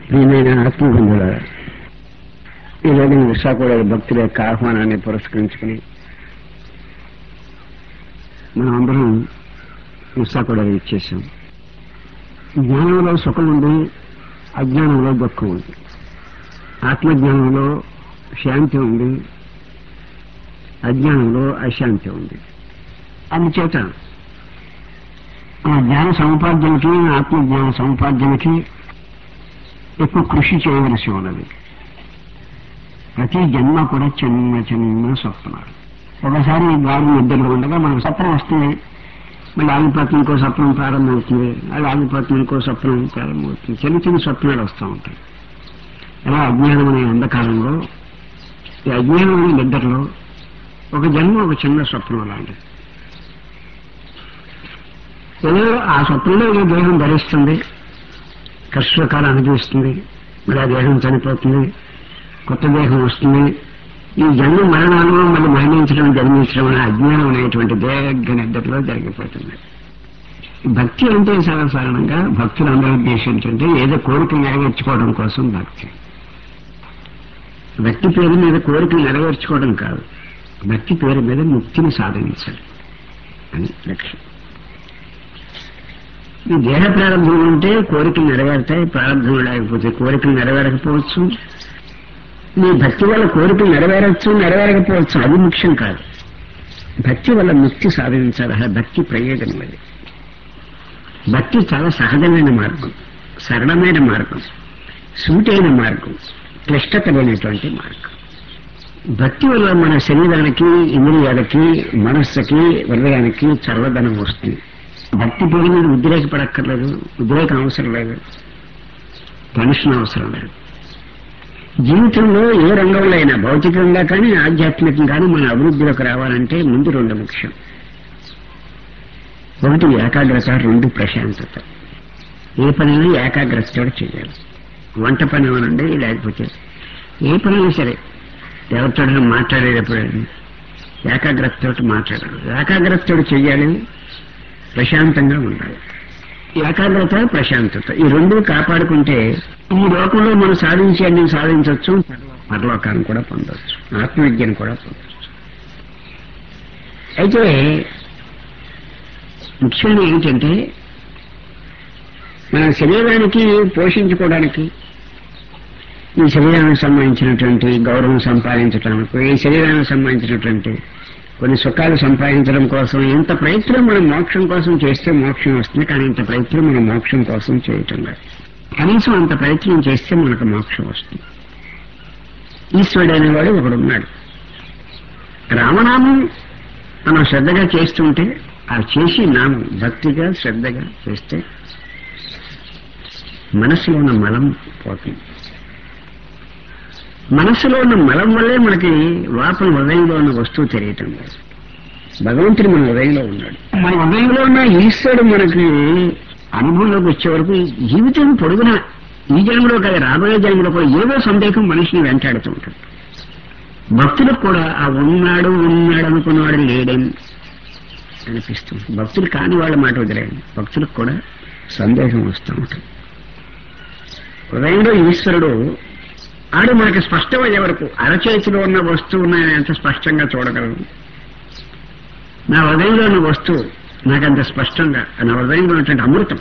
ప్రియమైన ఆత్మబంధుల ఈరోజు విశాఖ భక్తుల యొక్క ఆహ్వానాన్ని పురస్కరించుకుని మనం అందరం విశాఖ ఇచ్చేసాం జ్ఞానంలో సుఖం ఉంది అజ్ఞానంలో దుఃఖం ఉంది ఆత్మజ్ఞానంలో శాంతి ఉంది అజ్ఞానంలో అశాంతి ఉంది అందుచేత ఆ జ్ఞాన సముపార్జనకి ఆత్మజ్ఞాన సముపార్జనకి ఎక్కువ కృషి చేయవలసి ఉన్నది ప్రతి జన్మ కూడా చిన్న చిన్న స్వప్నాలు ఒకసారి గాలి నిద్రలో ఉండగా మనకు స్వప్నం వస్తుంది మళ్ళీ ఆగిపోతుంది ఇంకో స్వప్నం ప్రారంభమవుతుంది అది ఆగిపోతుంది ఇంకో స్వప్నం ప్రారంభమవుతుంది చిన్న చిన్న స్వప్నాలు వస్తూ ఉంటాయి అలా అజ్ఞానం అనే అంధకారంలో ఈ అజ్ఞానం అనే నిద్రలో ఒక జన్మ ఒక చిన్న స్వప్నం లాంటిది ఏదో ఆ స్వప్నంలో ఏదో దేహం ధరిస్తుంది కష్టకాలం అనుభవిస్తుంది మళ్ళీ ఆ దేహం చనిపోతుంది కొత్త దేహం వస్తుంది ఈ జన్మ మరణాలు మళ్ళీ మరణించడం జన్మించడం అనే అజ్ఞానం అనేటువంటి దీర్ఘ నిద్రలో జరిగిపోతుంది భక్తి అంటే సాధారణంగా భక్తులందరూ ఉద్దేశించంటే ఏదో కోరికలు నెరవేర్చుకోవడం కోసం భక్తి భక్తి పేరు మీద కోరికలు నెరవేర్చుకోవడం కాదు భక్తి పేరు మీద ముక్తిని సాధించాలి అని లక్ష్యం ఈ దేహ ప్రారంభం ఉంటే కోరికలు నెరవేరుతాయి ప్రారంభం లేకపోతే కోరికలు నెరవేరకపోవచ్చు నీ భక్తి వల్ల కోరికలు నెరవేరచ్చు నెరవేరకపోవచ్చు అది ముఖ్యం కాదు భక్తి వల్ల ముక్తి సాధించాలి ఆ భక్తి ప్రయోజనం అది భక్తి చాలా సహజమైన మార్గం సరళమైన మార్గం సూటైన మార్గం క్లిష్టత లేనటువంటి మార్గం భక్తి వల్ల మన శరీరానికి ఇంద్రియాలకి మనస్సుకి హృదయానికి చల్లదనం వస్తుంది భక్తి పేరు మీద ఉద్రేకపడక్కర్లేదు ఉద్రేకం అవసరం లేదు టెన్షన్ అవసరం లేదు జీవితంలో ఏ రంగంలో అయినా భౌతికంగా కానీ ఆధ్యాత్మికంగా కానీ మన అభివృద్ధిలోకి రావాలంటే ముందు రెండు ముఖ్యం ఒకటి ఏకాగ్రత రెండు ప్రశాంతత ఏ పనైనా ఏకాగ్రతతో చేయాలి వంట పని అనండి లేకపోతే ఏ పనైనా సరే ఎవరితో మాట్లాడేటప్పుడు ఏకాగ్రతతో మాట్లాడాలి ఏకాగ్రతతో చేయాలి ప్రశాంతంగా ఉండాలి ఏకాగ్రత ప్రశాంతత ఈ రెండు కాపాడుకుంటే ఈ లోకంలో మనం సాధించి అన్ని సాధించవచ్చు పరలోకాన్ని కూడా పొందవచ్చు ఆత్మవిద్యను కూడా పొందవచ్చు అయితే ముఖ్యంగా ఏంటంటే మన శరీరానికి పోషించుకోవడానికి ఈ శరీరానికి సంబంధించినటువంటి గౌరవం సంపాదించడానికి ఈ శరీరానికి సంబంధించినటువంటి కొన్ని సుఖాలు సంపాదించడం కోసం ఎంత ప్రయత్నం మనం మోక్షం కోసం చేస్తే మోక్షం వస్తుంది కానీ ఇంత ప్రయత్నం మనం మోక్షం కోసం చేయటం లేదు కనీసం అంత ప్రయత్నం చేస్తే మనకు మోక్షం వస్తుంది ఈశ్వరుడు అనేవాడు ఒకడు ఉన్నాడు రామనామం మనం శ్రద్ధగా చేస్తుంటే ఆ చేసి నామం భక్తిగా శ్రద్ధగా చేస్తే మనసులో ఉన్న మలం పోతుంది మనసులో ఉన్న మలం వల్లే మనకి లోపల హృదయంలో ఉన్న వస్తువు తెలియటం లేదు భగవంతుడు మన హృదయంలో ఉన్నాడు మన హృదయంలో ఉన్న ఈశ్వరుడు మనకి అనుభవంలోకి వచ్చే వరకు జీవితం పొడుగున ఈ జన్మలో కదా రాబోయే జన్మలో కూడా ఏదో సందేహం మనిషిని వెంటాడుతూ ఉంటుంది భక్తులకు కూడా ఆ ఉన్నాడు ఉన్నాడు అనుకున్నవాడు లేడని అనిపిస్తుంది భక్తులు కాని వాళ్ళ మాట వదిలేయండి భక్తులకు కూడా సందేహం వస్తూ ఉంటుంది హృదయంలో ఈశ్వరుడు ఆడు మనకి స్పష్టమయ్యే వరకు అరచేతిలో ఉన్న వస్తువుని ఎంత స్పష్టంగా చూడగలను నా హృదయంలో ఉన్న వస్తువు నాకంత స్పష్టంగా నా హృదయంలో ఉన్నటువంటి అమృతం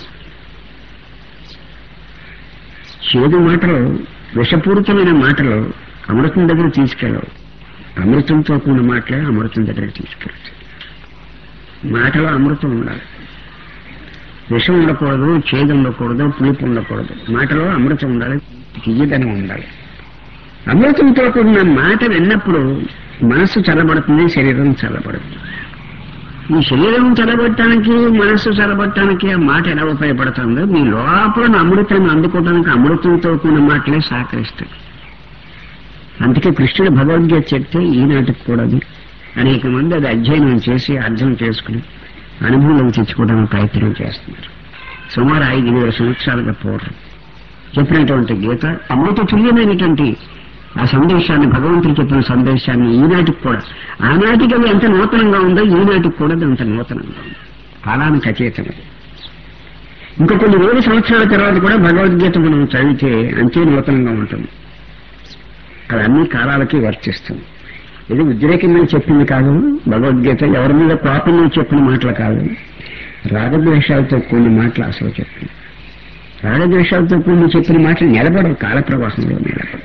చేదు మాటలు విషపూరితమైన మాటలు అమృతం దగ్గర తీసుకెళ్ళవు అమృతంతో కూడిన మాటలే అమృతం దగ్గరికి తీసుకెళ్తాయి మాటలో అమృతం ఉండాలి విషం ఉండకూడదు చేదు ఉండకూడదు పులుపు ఉండకూడదు మాటలో అమృతం ఉండాలి తీయదనం ఉండాలి అమృతంతో కూడిన మాట విన్నప్పుడు మనస్సు చల్లబడుతుంది శరీరం చల్లబడుతుంది ఈ శరీరం చల్లబట్టడానికి మనస్సు చల్లబట్టడానికి ఆ మాట ఎలా ఉపయోగపడుతుందో మీ లోపల అమృతాన్ని అందుకోవడానికి అమృతంతో కూడిన మాటలే సహకరిస్తాయి అందుకే కృష్ణుడు భగవద్గీత చెప్తే ఈనాటికి కూడా అది అనేక మంది అది అధ్యయనం చేసి అర్థం చేసుకుని అనుభవంలోకి తెచ్చుకోవడానికి ప్రయత్నం చేస్తున్నారు సుమారు ఐదు వేల సంవత్సరాలుగా పూర్వం చెప్పినటువంటి గీత అమృత తుల్యమైనటువంటి ఆ సందేశాన్ని భగవంతుడు చెప్పిన సందేశాన్ని ఈనాటికి కూడా ఆనాటికి అది ఎంత నూతనంగా ఉందో ఈనాటికి కూడా అది అంత నూతనంగా ఉంది కాలానికి అచేతనది ఇంకా కొన్ని వేల సంవత్సరాల తర్వాత కూడా భగవద్గీత మనం చదివితే అంతే నూతనంగా ఉంటుంది అది అన్ని కాలాలకి వర్తిస్తుంది ఇది ఉద్రేకంగా చెప్పింది కాదు భగవద్గీత ఎవరి మీద కోపంలో చెప్పిన మాటలు కాదు రాగద్వేషాలతో కొన్ని మాటలు అసలు చెప్పింది రాగద్వేషాలతో కొన్ని చెప్పిన మాటలు నిలబడవు కాల ప్రవాహంలో నిలబడవు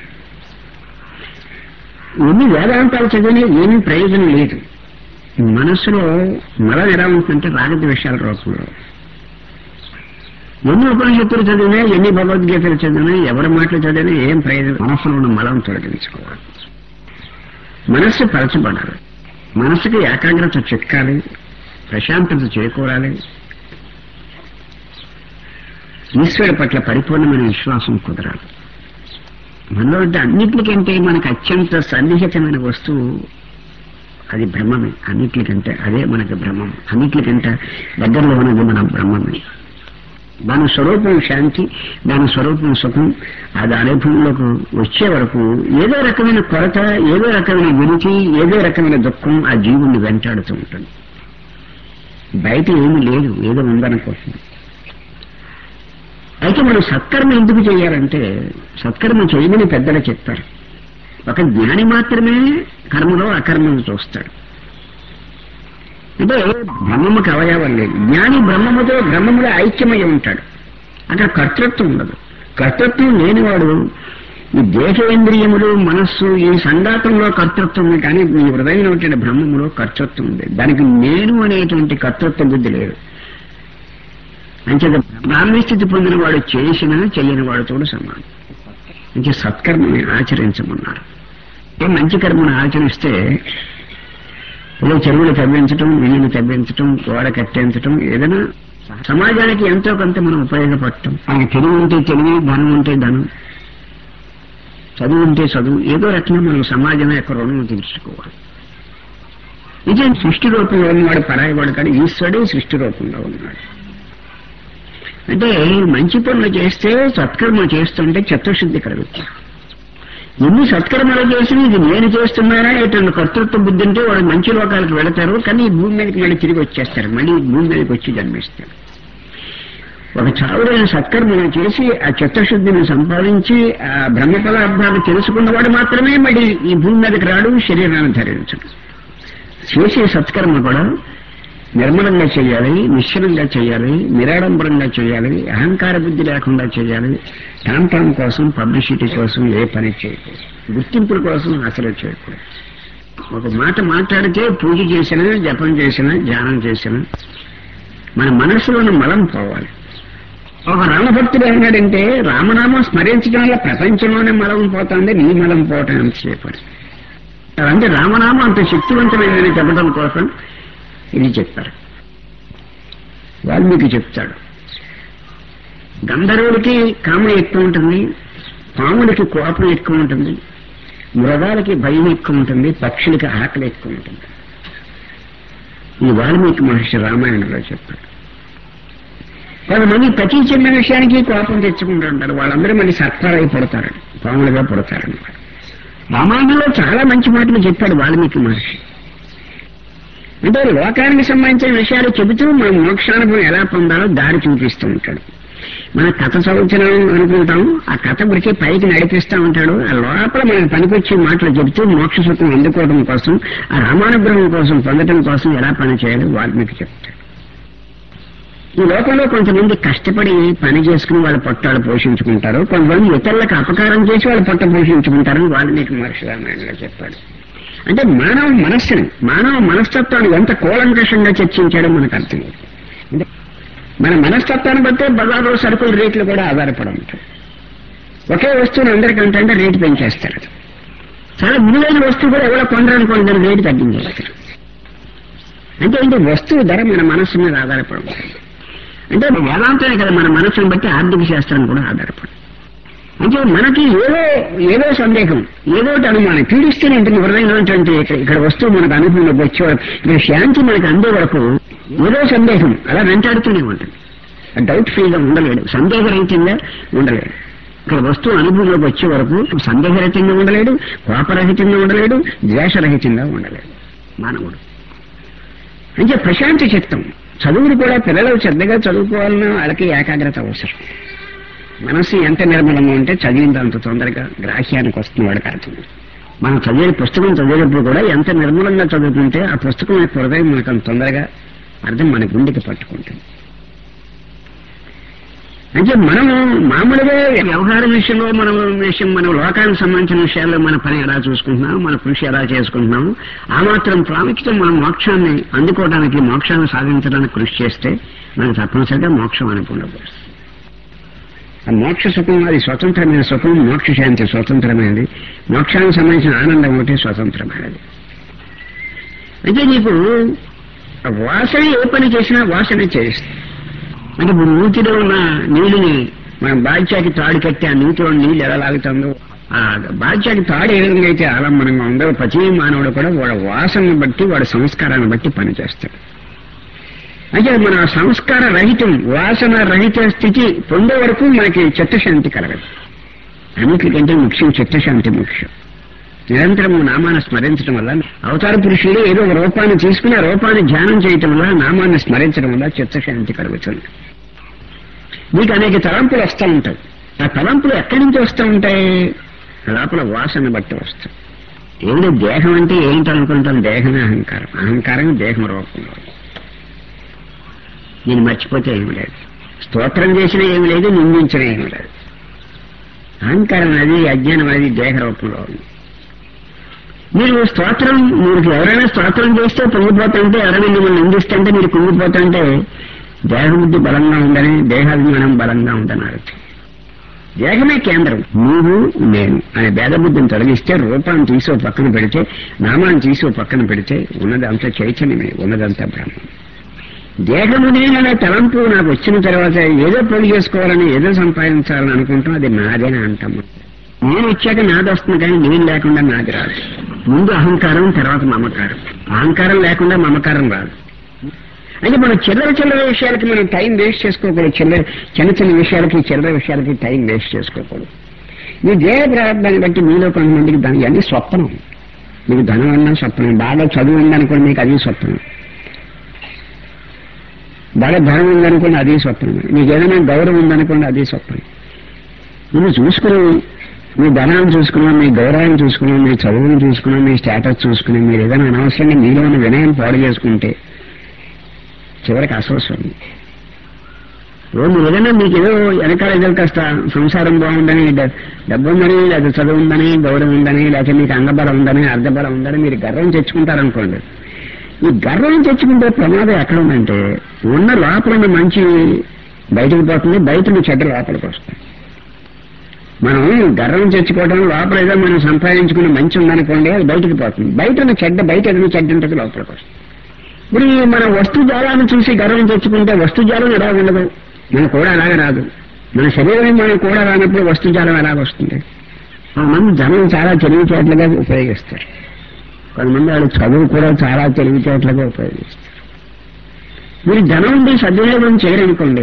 ఎన్ని వేదాంతాలు చదివినా ఏమీ ప్రయోజనం లేదు మనస్సులో మలం ఎలా ఉంటుందంటే రాగద్వేషాల రూపంలో ఎన్ని ఉపనిషత్తులు చదివినా ఎన్ని భగవద్గీతలు చదివినా ఎవరి మాటలు చదివినా ఏం ప్రయోజనం మనస్సులో ఉన్న మలం తొలగించుకోవాలి మనస్సు పరచబడాలి మనస్సుకి ఏకాగ్రత చెక్కాలి ప్రశాంతత చేకూరాలి ఈశ్వరుడి పట్ల పరిపూర్ణమైన విశ్వాసం కుదరాలి మనలో ఉంటే అన్నిటికంటే మనకు అత్యంత సన్నిహితమైన వస్తువు అది బ్రహ్మమే అన్నిటికంటే అదే మనకి బ్రహ్మం అన్నిటికంటే దగ్గరలో ఉన్నది మన బ్రహ్మమే దాని స్వరూపం శాంతి దాని స్వరూపం సుఖం అది అనుభవంలోకి వచ్చే వరకు ఏదో రకమైన కొరత ఏదో రకమైన విరుచి ఏదో రకమైన దుఃఖం ఆ జీవుణ్ణి వెంటాడుతూ ఉంటుంది బయట ఏమీ లేదు ఏదో ఉందనుకుంటుంది అయితే మనం సత్కర్మ ఎందుకు చేయాలంటే సత్కర్మ చేయమని పెద్దలు చెప్తారు ఒక జ్ఞాని మాత్రమే కర్మలో అకర్మను చూస్తాడు అంటే బ్రహ్మముకి అవయవం లేదు జ్ఞాని బ్రహ్మముతో బ్రహ్మములో ఐక్యమై ఉంటాడు అక్కడ కర్తృత్వం ఉండదు కర్తృత్వం లేనివాడు ఈ దేశేంద్రియములు మనస్సు ఈ సంఘాతంలో కర్తృత్వం ఉంది కానీ నీ హృదయంలో ఉంటే బ్రహ్మములో కర్తృత్వం ఉంది దానికి నేను అనేటువంటి కర్తృత్వ బుద్ధి లేదు అంచేత బ్రాహ్మీ స్థితి పొందిన వాడు చేసిన చెయ్యని వాడితో సమానం అంటే సత్కర్మని ఆచరించమన్నారు ఏ మంచి కర్మను ఆచరిస్తే ఏదో చెరువులు తవ్వించటం నీళ్లు తవ్వించటం గోడ కట్టించటం ఏదైనా సమాజానికి ఎంతో కొంత మనం ఉపయోగపడటం మనకి తెలివి ఉంటే తెలివి ధనం ఉంటే ధనం చదువు ఉంటే చదువు ఏదో రకంగా మనం సమాజం యొక్క రుణం తీర్చుకోవాలి నిజం సృష్టి రూపంలో ఉన్నవాడు పరాయవాడు కానీ ఈశ్వరుడే సృష్టి రూపంలో ఉన్నాడు అంటే మంచి పనులు చేస్తే సత్కర్మ చేస్తుంటే చిత్తశుద్ధి కలుగుతుంది ఎన్ని సత్కర్మలు చేసినా ఇది నేను చేస్తున్నానా ఇటువంటి కర్తృత్వ బుద్ధి ఉంటే వాడు మంచి లోకాలకు వెళతారు కానీ ఈ భూమి మీదకి మళ్ళీ తిరిగి వచ్చేస్తారు మళ్ళీ ఈ భూమి మీదకి వచ్చి జన్మిస్తారు ఒక చావుడైన సత్కర్మలు చేసి ఆ చిత్తశుద్ధిని సంపాదించి ఆ బ్రహ్మ పదార్థాలు తెలుసుకున్నవాడు మాత్రమే మళ్ళీ ఈ భూమి మీదకి రాడు శరీరాన్ని ధరించడు చేసే సత్కర్మ కూడా నిర్మలంగా చేయాలి నిశ్చలంగా చేయాలి నిరాడంబరంగా చేయాలి అహంకార బుద్ధి లేకుండా చేయాలి టాంటాం కోసం పబ్లిసిటీ కోసం ఏ పని చేయకూడదు గుర్తింపుల కోసం అసలు చేయకూడదు ఒక మాట మాట్లాడితే పూజ చేసినా జపం చేసినా ధ్యానం చేసినా మన మనసులోని మలం పోవాలి ఒక రామభక్తుడు ఏమన్నాడంటే రామనామం స్మరించడం వల్ల ప్రపంచంలోనే మలం పోతుంది నీ మలం పోవటం ఎంత చేపడి అంటే రామనామం అంత శక్తివంతమైందని చెప్పడం కోసం ఇది చెప్పారు వాల్మీకి చెప్తాడు గంధర్వుడికి కామం ఎక్కువ ఉంటుంది పాములకి కోపం ఎక్కువ ఉంటుంది మృగాలకి భయం ఎక్కువ ఉంటుంది పక్షులకి ఆకలి ఎక్కువ ఉంటుంది ఈ వాల్మీకి మహర్షి రామాయణంలో చెప్పారు కొంతమంది ప్రతి చిన్న విషయానికి కోపం తెచ్చుకుంటూ ఉంటారు వాళ్ళందరూ మళ్ళీ సర్పాలై పడతారు పాములుగా పడతారన్నమాట రామాయణంలో చాలా మంచి మాటలు చెప్పాడు వాల్మీకి మహర్షి అంటే లోకానికి సంబంధించిన విషయాలు చెబుతూ మన మోక్షానుభవం ఎలా పొందాలో దారి చూపిస్తూ ఉంటాడు మన కథ చదువుతున్నాం అనుకుంటాం ఆ కథ గురించి పైకి నడిపిస్తూ ఉంటాడు ఆ లోపల మనకి పనికొచ్చే మాటలు చెబుతూ మోక్ష సుఖం అందుకోవడం కోసం ఆ రామానుగ్రహం కోసం పొందడం కోసం ఎలా పని చేయాలో వాల్మీకి చెప్తాడు ఈ లోకంలో కొంతమంది కష్టపడి పని చేసుకుని వాళ్ళ పొట్టాలు పోషించుకుంటారు కొంతమంది ఇతరులకు అపకారం చేసి వాళ్ళ పొట్ట పోషించుకుంటారని వాల్మీకి మహర్షి రామాయణంలో చెప్పాడు అంటే మానవ మనస్సుని మానవ మనస్తత్వాన్ని ఎంత కూలంకషంగా చర్చించాడో మనకు అర్థం అంటే మన మనస్తత్వాన్ని బట్టే బజార్లో సరుకుల రేట్లు కూడా ఆధారపడి ఉంటాయి ఒకే వస్తువుని అందరికంటే అంటే రేటు పెంచేస్తారు చాలా విలువైన వస్తువు కూడా ఎవరో కొనరనుకోండి దాని రేటు తగ్గించేస్తారు అంటే ఏంటి వస్తువు ధర మన మనస్సు మీద ఆధారపడి ఉంటుంది అంటే వేదాంతమే కదా మన మనస్సును బట్టి ఆర్థిక శాస్త్రం కూడా ఆధారపడి అంటే మనకి ఏదో ఏదో సందేహం ఏదో ఒకటి అనుమానం పీడిస్తూనే ఉంటుంది హృదయంలో ఉన్నటువంటి ఇక్కడ ఇక్కడ వస్తువు మనకు అనుభవంలోకి వచ్చే వరకు ఇక్కడ శాంతి మనకు అందే వరకు ఏదో సందేహం అలా వెంటాడుతూనే ఉంటుంది డౌట్ ఫ్రీగా ఉండలేడు సందేహరహితంగా ఉండలేడు ఇక్కడ వస్తువు అనుభవంలోకి వచ్చే వరకు సందేహరహితంగా ఉండలేడు కోపరహితంగా ఉండలేడు ద్వేషరహితంగా ఉండలేడు మానవుడు అంటే ప్రశాంత చిత్తం చదువులు కూడా పిల్లలు శ్రద్ధగా చదువుకోవాలన్నా వాళ్ళకి ఏకాగ్రత అవసరం మనసు ఎంత నిర్మలంగా ఉంటే చదివింది అంత తొందరగా గ్రాహ్యానికి వస్తుంది వాడికి అర్థం మనం చదివే పుస్తకం చదివేటప్పుడు కూడా ఎంత నిర్మలంగా చదువుకుంటే ఆ పుస్తకం యొక్క హృదయం మనకు అంత తొందరగా అర్థం మన గుండెకి పట్టుకుంటుంది అంటే మనము మామూలుగా వ్యవహార విషయంలో మనం విషయం మన లోకానికి సంబంధించిన విషయాల్లో మన పని ఎలా చూసుకుంటున్నాం మన కృషి ఎలా చేసుకుంటున్నాం ఆ మాత్రం ప్రాముఖ్యత మనం మోక్షాన్ని అందుకోవడానికి మోక్షాన్ని సాధించడానికి కృషి చేస్తే మనకు తప్పనిసరిగా మోక్షం అనుకున్నప్పుడు ఆ మోక్ష సుఖం అది స్వతంత్రమైన సుఖం మోక్ష శాంతి స్వతంత్రమైనది మోక్షానికి సంబంధించిన ఆనందం ఒకటి స్వతంత్రమైనది అంటే నీకు వాసన ఏ పని చేసినా వాసన చేస్తుంది అంటే ఇప్పుడు నూతిలో ఉన్న నీళ్ళని మనం బాధ్యాకి తాడు కట్టి ఆ నూతిలో నీళ్ళు ఎలా లాగుతుందో ఆ బాధ్యాకి తాడు ఏ విధంగా అయితే ఆలంబనంగా ఉందో ప్రతి మానవుడు కూడా వాడి వాసనను బట్టి వాడి సంస్కారాన్ని బట్టి పనిచేస్తాడు అంటే మన సంస్కార రహితం వాసన రహిత స్థితి పొందే వరకు మనకి చిత్తశాంతి కలగదు అన్నిటికంటే ముఖ్యం చిత్తశాంతి ముఖ్యం నిరంతరం నామాన్ని స్మరించడం వల్ల అవతార పురుషుడు ఏదో ఒక రూపాన్ని తీసుకుని ఆ రూపాన్ని ధ్యానం చేయటం వల్ల నామాన్ని స్మరించడం వల్ల చిత్తశాంతి కలుగుతుంది మీకు అనేక తలంపులు వస్తూ ఉంటాయి ఆ తలంపులు ఎక్కడి నుంచి వస్తూ ఉంటాయి లోపల వాసన బట్టి వస్తాయి ఏమిటి దేహం అంటే ఏంటి అనుకుంటాం దేహమే అహంకారం అహంకారం దేహం రూపంలో నేను మర్చిపోతే ఏమి లేదు స్తోత్రం చేసినా ఏమి లేదు నిందించినా ఏమి లేదు అహంకారం అది అజ్ఞానం అది దేహ రూపంలో ఉంది మీరు స్తోత్రం మీరు ఎవరైనా స్తోత్రం చేస్తే పొంగిపోతుంటే ఎవరైనా మిమ్మల్ని నిందిస్తుంటే మీరు కుంగిపోతుంటే దేహబుద్ధి బలంగా ఉందని దేహాభిమానం బలంగా ఉందని అర్థం దేహమే కేంద్రం నువ్వు నేను అనే భేదబుద్ధిని తొలగిస్తే రూపాన్ని తీసి ఓ పక్కన పెడితే నామాన్ని తీసి ఓ పక్కన పెడితే ఉన్నదంతా చైతన్యమే ఉన్నదంతా బ్రహ్మం దేహము నేననే తలంపు నాకు వచ్చిన తర్వాత ఏదో పెళ్లి చేసుకోవాలని ఏదో సంపాదించాలని అనుకుంటాం అది నాదేనా అంటాము నేను వచ్చాక నాది వస్తుంది కానీ నేను లేకుండా నాది రాదు ముందు అహంకారం తర్వాత మమకారం అహంకారం లేకుండా మమకారం రాదు అంటే మనం చిల్లర చిల్లర విషయాలకి మనం టైం వేస్ట్ చేసుకోకూడదు చిల్లర చిన్న చిన్న విషయాలకి చిల్లర విషయాలకి టైం వేస్ట్ చేసుకోకూడదు మీ దేహ ప్రారంభాన్ని బట్టి మీలో కొంతమందికి దాని అన్ని స్వప్నం మీకు ధనం అన్నా స్వప్నం బాగా చదువు ఉందనుకోండి మీకు అది స్వప్నం బాగా ధనం ఉందనుకోండి అది స్వప్నం మీకు ఏదైనా గౌరవం ఉందనుకోండి అది స్వప్నం నువ్వు చూసుకుని మీ ధనాన్ని చూసుకున్నాం మీ గౌరవాన్ని చూసుకున్నాం మీ చదువుని చూసుకున్నాం మీ స్టేటస్ చూసుకుని మీరు ఏదైనా అనవసరంగా మీలో ఉన్న వినయం పాడు చేసుకుంటే చివరికి అసవసరం రోజు ఏదైనా మీకు ఏదో వెనకాల ఏదో కాస్త సంసారం బాగుందని డ- డబ్బు ఉందని లేదా చదువు ఉందని గౌరవం ఉందని లేకపోతే మీకు అంగబలం ఉందని అర్ధబలం ఉందని మీరు గర్వం తెచ్చుకుంటారనుకోండి ఈ గర్వం తెచ్చుకుంటే ప్రమాదం ఎక్కడ ఉందంటే ఉన్న లోపల ఉన్న మంచి బయటకు పోతుంది బయట ఉన్న చెడ్డ లోపలికి వస్తుంది మనం గర్వం తెచ్చుకోవడం లోపల ఏదో మనం సంపాదించుకున్న మంచి ఉందనుకోండి అది బయటకు పోతుంది బయట ఉన్న చెడ్డ బయట ఏదైనా చెడ్డ ఉంటుంది లోపలికి వస్తుంది ఇప్పుడు ఈ మన వస్తు జాలాన్ని చూసి గర్వం తెచ్చుకుంటే వస్తు జాలం ఎలా ఉండదు మన కూడా అలాగే రాదు మన శరీరం మనం కూడా రానప్పుడు వస్తు జాలం ఎలాగ వస్తుంది కొంతమంది జనం చాలా తెలివితేటలుగా ఉపయోగిస్తారు కొంతమంది వాళ్ళు చదువు కూడా చాలా తెలివితేటలుగా ఉపయోగిస్తారు మీరు ధనం ఉండి సద్వినియోగం చేయరనుకోండి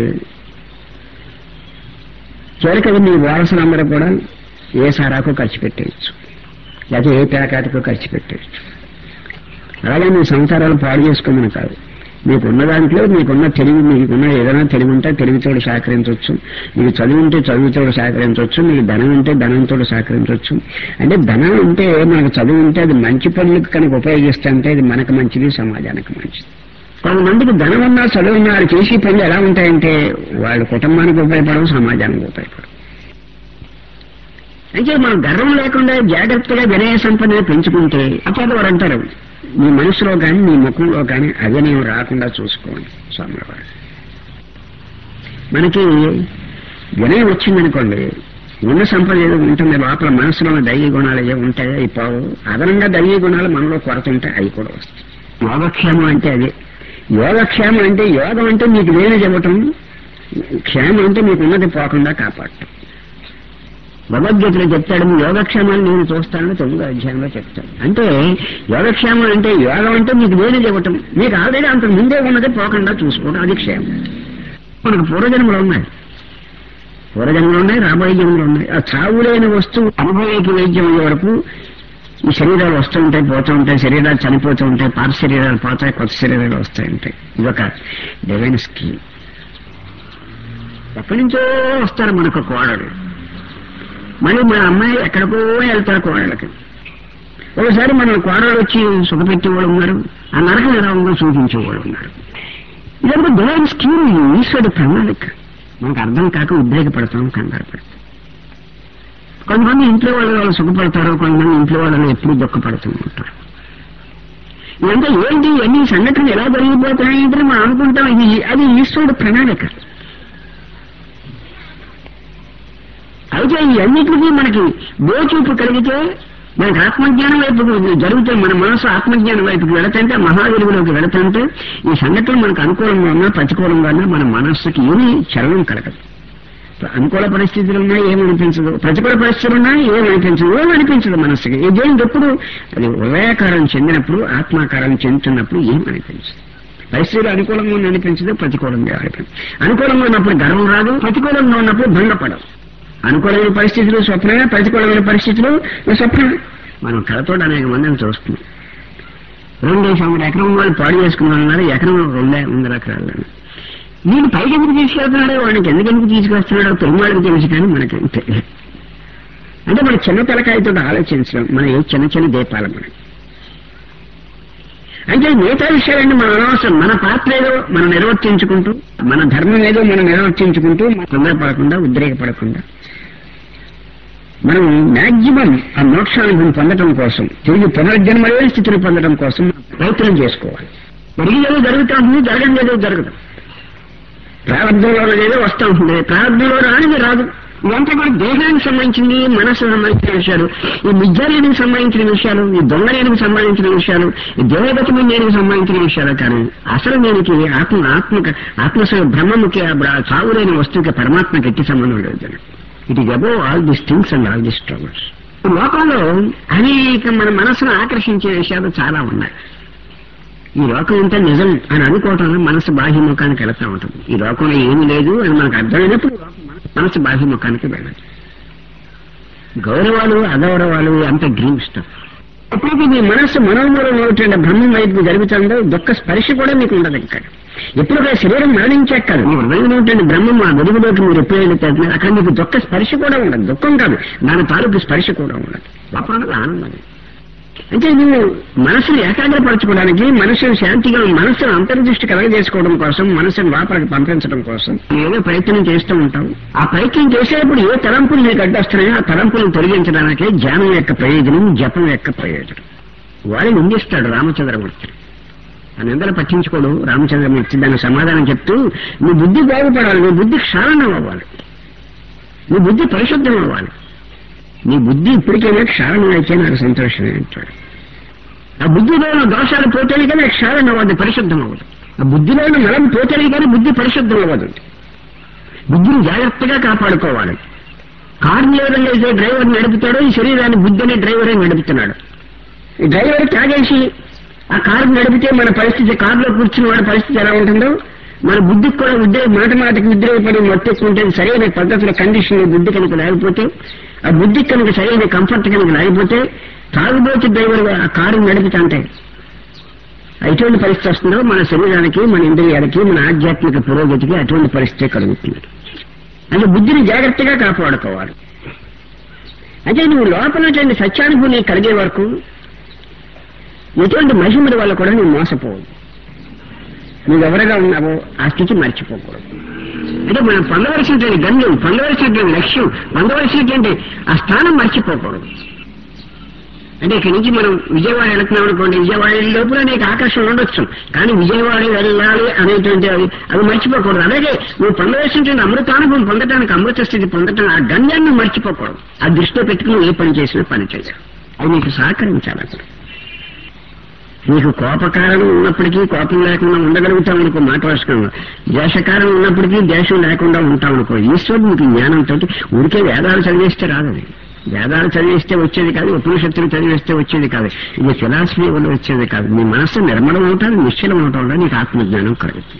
చివరికి మీ వారసులందరూ కూడా ఏ సారాకు ఖర్చు పెట్టేయచ్చు లేకపోతే ఏ పేకాటకు ఖర్చు పెట్టేయచ్చు అలాగే మీ సంసారాలు పాడు చేసుకోమని కాదు మీకున్న దాంట్లో మీకున్న తెలివి మీకున్న ఏదైనా తెలివి ఉంటే తెలివితోడు సహకరించవచ్చు మీకు చదువు ఉంటే చదువుతోడు సహకరించవచ్చు మీకు ధనం ఉంటే ధనంతో సహకరించవచ్చు అంటే ధనం ఉంటే మనకు చదువు ఉంటే అది మంచి పనులకు కనుక ఉపయోగిస్తే అంటే అది మనకు మంచిది సమాజానికి మంచిది కొంతమందికి ధనం ఉన్నా చదువు ఉన్నా వాళ్ళు చేసే పనులు ఎలా ఉంటాయంటే వాళ్ళ కుటుంబానికి ఉపయోగపడవు సమాజానికి ఉపయోగపడవు అంటే మనం గర్వం లేకుండా జాగ్రత్తగా వినయ సంపద పెంచుకుంటే అప్పుడు వారు అంటారు మీ మనసులో కానీ మీ ముఖంలో కానీ అవినయం రాకుండా చూసుకోండి స్వామి వారు మనకి వినయం వచ్చిందనుకోండి ఉన్న సంపద ఏదో ఉంటుంది లోపల మనసులో ఉన్న దైవీ గుణాలు ఏవో ఉంటాయో అవి పోవు అదనంగా దైవీ గుణాలు మనలో కొరత ఉంటాయి అవి కూడా వస్తాయి యోగక్షేమం అంటే అదే యోగక్షేమం అంటే యోగం అంటే మీకు లేని చెప్పటం క్షేమం అంటే మీకు ఉన్నది పోకుండా కాపాడటం భగవద్గీతలో చెప్తాడు మీ యోగక్షేమాన్ని నేను చూస్తానని తొమ్మిదో అధ్యాయంలో చెప్తాడు అంటే యోగక్షేమం అంటే యోగం అంటే మీకు లేని చెప్పటం మీకు ఆల్రెడీ అంతకు ముందే ఉన్నది పోకుండా చూసుకోవడం అది క్షేమం మనకు పూర్వజన్మలు ఉన్నాయి పూర్వజన్మలు ఉన్నాయి రాబోయే జన్మలు ఉన్నాయి ఆ చావు లేని వస్తువు అనుభవకి వైద్యం అయ్యే వరకు ఈ శరీరాలు వస్తూ ఉంటాయి పోతూ ఉంటాయి శరీరాలు చనిపోతూ ఉంటాయి పాత శరీరాలు పోతాయి కొత్త శరీరాలు వస్తాయి ఉంటాయి ఇదొక డివైన్ స్కీమ్ ఎక్కడి నుంచో వస్తారు మనకు కోడలు మళ్ళీ మన అమ్మాయి ఎక్కడికో వెళ్తారు కోడలకి ఒకసారి మన కోడలు వచ్చి సుఖపెట్టేవాళ్ళు ఉన్నారు ఆ నరకం ఎలా ఉందో చూపించేవాళ్ళు ఉన్నారు ఇదంతా డివైన్ స్కీమ్ ఈశ్వరుడు ప్రణాళిక మనకు అర్థం కాక ఉద్రేకపడతాం కంగారు పడతాం కొంతమంది ఇంట్లో వాళ్ళు వాళ్ళు సుఖపడతారు కొంతమంది ఇంట్లో వాళ్ళు ఎప్పుడు దుఃఖపడుతూ ఉంటారు ఇదంతా ఏంటి అన్ని సంఘటనలు ఎలా జరిగిపోతున్నాయి అంటే మనం అనుకుంటాం ఇది అది ఈశ్వరుడు ప్రణాళిక అయితే ఈ అన్నిటికీ మనకి బోచూపు కలిగితే మనకి ఆత్మజ్ఞానం వైపుకు జరిగితే మన మనసు ఆత్మజ్ఞానం వైపుకి వెళతంటే మహావెలుగులోకి వెళతంటే ఈ సంఘటనలు మనకు అనుకూలంగా ఉన్నా ప్రతికూలంగా ఉన్నా మన మనస్సుకి ఏమీ చలనం కలగదు అనుకూల పరిస్థితులు ఉన్నా ఏమనిపించదు ప్రతికూల పరిస్థితులు ఉన్నా ఏమనిపించదు ఏమనిపించదు మనస్సుకి ఈ దేనికి ఎప్పుడు అది ఉదయాకారం చెందినప్పుడు ఆత్మాకారం చెందుతున్నప్పుడు ఏమనిపించదు పరిస్థితులు అనుకూలంగా ఉన్న అనిపించదు ప్రతికూలంగా అనిపించదు అనుకూలంగా ఉన్నప్పుడు గర్వం రాదు ప్రతికూలంగా ఉన్నప్పుడు భంగపడదు అనుకూలమైన పరిస్థితులు స్వప్నమే ప్రతికూలమైన పరిస్థితులు స్వప్నమే మనం కళతో అనేక మందిని చూస్తున్నాం రెండేసి వందల ఎకరం వాళ్ళు పాడు చేసుకున్నారు ఎకరం రెండే వందల ఎకరాలు నేను పైకి ఎందుకు తీసుకెళ్తున్నాడో వాడికి ఎందుకెందుకు తీసుకొస్తున్నాడో పెరుమాళ్ళకి తెలుసు కానీ మనకేం తెలియదు అంటే మన చిన్న తలకాయతో ఆలోచించడం మన ఏ చిన్న చిన్న దీపాలు మనకి అంటే మిగతా విషయాలన్నీ మన అనవసరం మన పాత్ర ఏదో మనం నిర్వర్తించుకుంటూ మన ధర్మం ఏదో మనం నిర్వర్తించుకుంటూ తొందరపడకుండా ఉద్రేకపడకుండా మనం మ్యాక్సిమం ఆ మోక్షానుభవం పొందడం కోసం తిరిగి పునర్జన్మ లేని స్థితిని పొందడం కోసం ప్రయత్నం చేసుకోవాలి జరిగేదో జరుగుతూ ఉంటుంది జరగని ఏదో జరగదు ప్రారంభంలో ఏదో వస్తూ ఉంటుంది ప్రారంభంలో రానిది రాదు ఇదంతా కూడా దేహానికి సంబంధించింది మనస్సుకు సంబంధించిన విషయాలు ఈ మిథ్యాలేనికి సంబంధించిన విషయాలు ఈ దొంగలేనికి సంబంధించిన విషయాలు ఈ దేవగతమైన నేనికి సంబంధించిన విషయాలు కానీ అసలు నేనికి ఆత్మ ఆత్మక ఆత్మస్వ బ్రహ్మముఖి ఆ చావులేని వస్తువుకి పరమాత్మకి ఎట్టి సంబంధం లేదు it is above all this things and all this troubles లోకంలో అనేక మన మనసును ఆకర్షించే విషయాలు చాలా ఉన్నాయి ఈ లోకం అంతా నిజం అని అనుకోవటం మనసు బాహ్యముఖానికి వెళతా ఉంటుంది ఈ లోకంలో ఏమీ లేదు అని మనకు అర్థమైనప్పుడు మనసు బాహ్యముఖానికి వెళ్ళదు గౌరవాలు అగౌరవాలు అంత డ్రీమ్ స్టఫ్ ఎప్పుడైతే మీ మనస్సు మనోమూలం అవుతుండే బ్రహ్మం వైపు జరుగుతుందో దుఃఖ స్పర్శ కూడా మీకు ఉండదు ఇక్కడ ఎప్పుడు కూడా శరీరం మరణించాక కాదు మీ హృదయంలో ఉంటుంది బ్రహ్మం ఆ వెలుగులోకి మీరు ఎప్పుడైతే తగ్గినారు అక్కడ మీకు దుఃఖ స్పర్శ కూడా ఉండదు దుఃఖం కాదు దాని తాలూకు స్పర్శ కూడా ఉండదు లోపల ఆనందం అంటే నువ్వు మనసును ఏకాగ్రపరచుకోవడానికి మనసును శాంతిగా మనసును అంతర్దృష్టి కలగజేసుకోవడం కోసం మనసును లోపలికి పంపించడం కోసం ఏదో ప్రయత్నం చేస్తూ ఉంటావు ఆ ప్రయత్నం చేసేటప్పుడు ఏ తలంపులు నీకు అడ్డొస్తున్నాయో ఆ తలంపులను తొలగించడానికే ధ్యానం యొక్క ప్రయోజనం జపం యొక్క ప్రయోజనం వాడిని నిందిస్తాడు రామచంద్రమూర్తి ఆ నిందలు పట్టించుకోడు రామచంద్రమూర్తి దానికి సమాధానం చెప్తూ నీ బుద్ధి బాగుపడాలి నీ బుద్ధి క్షాళనం అవ్వాలి నీ బుద్ధి పరిశుద్ధం అవ్వాలి నీ బుద్ధి ఇప్పటికైనా క్షాళనం అయితే నాకు సంతోషమే అంటాడు ఆ బుద్ధిలో ఉన్న దోషాలు పోతేనే కానీ క్షాళనం అవ్వదు పరిశుద్ధం అవ్వదు ఆ బుద్ధిలో ఉన్న మలం పోతేనే కానీ బుద్ధి పరిశుద్ధం అవ్వదు బుద్ధిని జాగ్రత్తగా కాపాడుకోవాలి కారుని ఏ విధంగా అయితే డ్రైవర్ నడుపుతాడో ఈ శరీరాన్ని బుద్ధి అనే డ్రైవరే నడుపుతున్నాడు ఈ డ్రైవర్ తాగేసి ఆ కారు నడిపితే మన పరిస్థితి కారులో కూర్చున్న వాడి పరిస్థితి ఎలా ఉంటుందో మన బుద్ధికి కూడా ఉద్రే మాట మాటకి ఉద్రేకపడి మొత్తేసుకుంటే సరైన పద్ధతిలో కండిషన్ బుద్ధి కనుక లేకపోతే ఆ బుద్ధి కనుక సరైన కంఫర్ట్ కనుక లేకపోతే తాగుబోతు డ్రైవర్ ఆ కారు నడుపుతాంటే ఎటువంటి పరిస్థితి వస్తుందో మన శరీరానికి మన ఇంద్రియాలకి మన ఆధ్యాత్మిక పురోగతికి అటువంటి పరిస్థితి కలుగుతుంది అంటే బుద్ధిని జాగ్రత్తగా కాపాడుకోవాలి అంటే నువ్వు లోపలటువంటి సత్యానుభూతి కలిగే వరకు ఎటువంటి మహిమల వల్ల కూడా నువ్వు మోసపోవు నువ్వు ఎవరుగా ఉన్నావో ఆ స్థితి మర్చిపోకూడదు అంటే మనం పొందవలసినటువంటి గమ్యం పొందవలసినటువంటి లక్ష్యం పొందవలసినటువంటి ఆ స్థానం మర్చిపోకూడదు అంటే ఇక్కడి నుంచి మనం విజయవాడ వెళుతున్నాం అనుకోండి విజయవాడ లోపల నీకు ఆకర్షణ ఉండొచ్చు కానీ విజయవాడ వెళ్ళాలి అనేటువంటి అది అది మర్చిపోకూడదు అలాగే నువ్వు పొందవలసినటువంటి అమృతానుభవం పొందడానికి అమృత స్థితి పొందటం ఆ గమ్యాన్ని మర్చిపోకూడదు ఆ దృష్టిలో పెట్టుకుని ఏ పని చేసినా పని చేయాలి అది నీకు సహకరించాలి అక్కడ నీకు కోపకారణం ఉన్నప్పటికీ కోపం లేకుండా ఉండగలుగుతాం అనుకో మాట వరుసకంగా దేశకారణం ఉన్నప్పటికీ దేశం లేకుండా ఉంటాం అనుకో ఈశ్వరుడు నీకు జ్ఞానంతో ఊరికే వేదాలు చదివేస్తే రాదు అది వేదాలు చదివేస్తే వచ్చేది కాదు ఉపనిషత్తులు చదివేస్తే వచ్చేది కాదు ఇది ఫిలాసఫీ వల్ల వచ్చేది కాదు నీ మనస్సు నిర్మలం అవటం నిశ్చలం అవటం వల్ల నీకు ఆత్మజ్ఞానం కలుగుతుంది